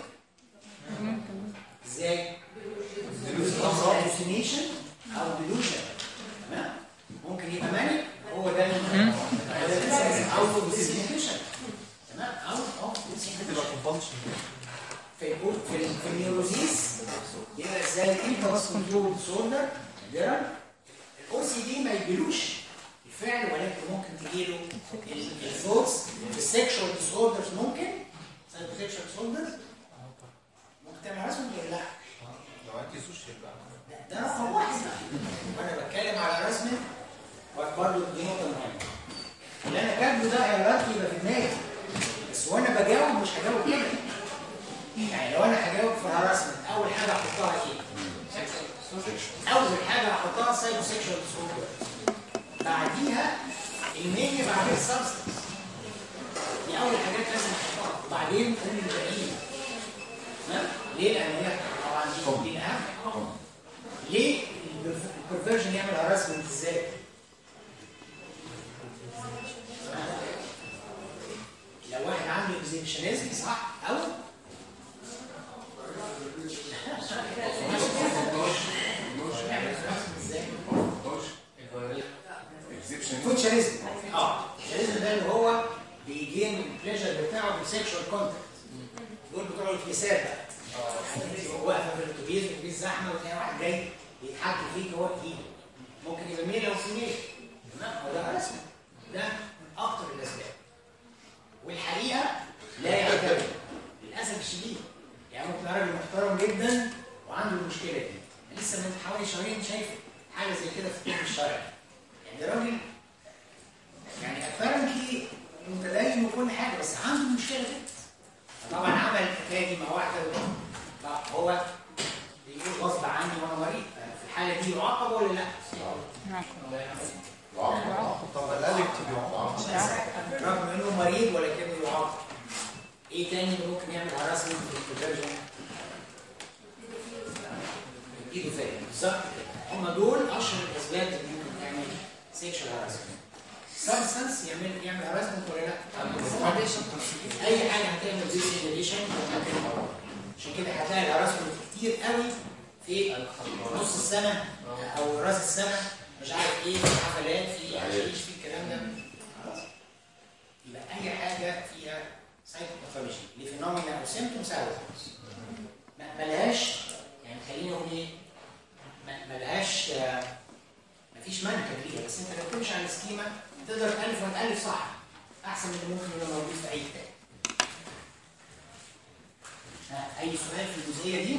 ازاي؟ هلوسينيشن او ديلوشن تمام ممكن يبقى ماني هو ده اوت اوف ديس انهبيشن تمام اوت اوف ديس تبقى كومبالشن في الكود في ال- في النيوروزيس يبقى ازاي الامبلس كنترول ديسوردر نادرا الاو سي دي ما يجيلوش الفعل ولكن ممكن تجيله الثوتس السكشوال ديسوردرز ممكن سكشوال ديسوردرز ممكن تعمل رسم ولا لا؟ لو انت سوشي يبقى ده رقم واحد وانا بتكلم على رسمه وبرضه دي نقطه مهمه اللي انا كاتبه ده عيارات يبقى في دماغي بس وانا بجاوب مش هجاوب كده يعني لو انا هجاوب في الرسمه اول حاجه احطها ايه؟ اول حاجه احطها سايكو سيكشوال ديسوردر بعديها المينيا بعدين السبستنس دي اول حاجات لازم احطها وبعدين كل الباقيين تمام؟ ليه؟ لان هي طبعا دي دي الاهم ليه البرفيرجن يعمل هراسمنت ازاي؟ لو واحد عنده اكزيبيشنزم صح او يعمل harassment ازاي؟ فوتشريزم اه الفوتشريزم ده اللي هو بيجين البليجر بتاعه بالسكشوال كونتاكت دول بتوع الكنيسات بقى هو واقفه في الاتوبيس الاتوبيس زحمه وتلاقي واحد جاي يتحكي فيك هو ايده ممكن يبقى ميل او فيميل تمام هو ده رسمي ده من اخطر الاسباب والحقيقه لا يعتمد للاسف الشديد يعني ممكن راجل محترم جدا وعنده المشكله دي لسه من حوالي شهرين شايف حاجه زي كده في الطب الشرعي يعني راجل يعني ابارنتلي متدين وكل حاجه بس عنده مشكله دي طبعا عمل الحكايه دي مع واحده فهو بيقول غصب عني وانا مريض في الحاله دي يعاقب ولا لا؟ طب الالف تبقى رغم انه مريض ولكنه يعاقب ايه تاني اللي ممكن يعمل هراسمنت في الكونفرجن؟ ايده فاهم بالظبط كده هم دول اشهر الاسباب اللي ممكن تعمل سيكشوال هراسمنت سبستانس يعمل يعمل هراسمنت ولا لا؟ اي حاجه هتعمل دي سيجريشن عشان كده هتلاقي الهراسمنت كتير قوي في نص السنه او راس السنه مش عارف ايه في حفلات في عشيش في الكلام ده خلاص يبقى اي حاجه فيها سايكوباثولوجي لفينومينا او سيمتومز او ما ملهاش يعني خليني اقول ايه ما ملهاش آه، مفيش منهج ليها بس انت لو تمشي على السكيما تقدر تالف وتالف صح احسن من اللي ممكن يبقى موجود في اي كتاب ها، اي سؤال في الجزئيه دي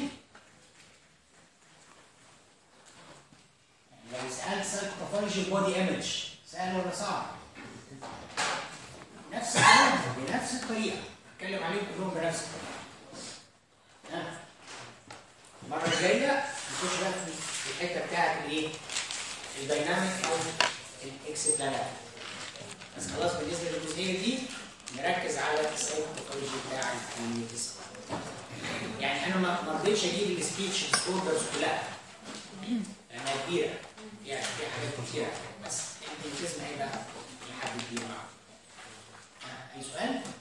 يعني لو سالت سايكوباثولوجي بودي ايمج سهل ولا صعب؟ نفس الكلام بنفس الطريقه اتكلم عليهم كلهم بنفس الطريقه ها المره الجايه نخش بقى في في الحته بتاعت الايه؟ الديناميك او الاكسبلانات بس خلاص بالنسبه للجزئيه دي نركز على السايكوباثولوجي بتاع الجسم يعني انا ما ما رضيتش اجيب السبيتش ديسوردرز كلها لانها كبيره يعني في حاجات كتيره بس الانتيزم هيبقى لحد كبير معاهم اي سؤال؟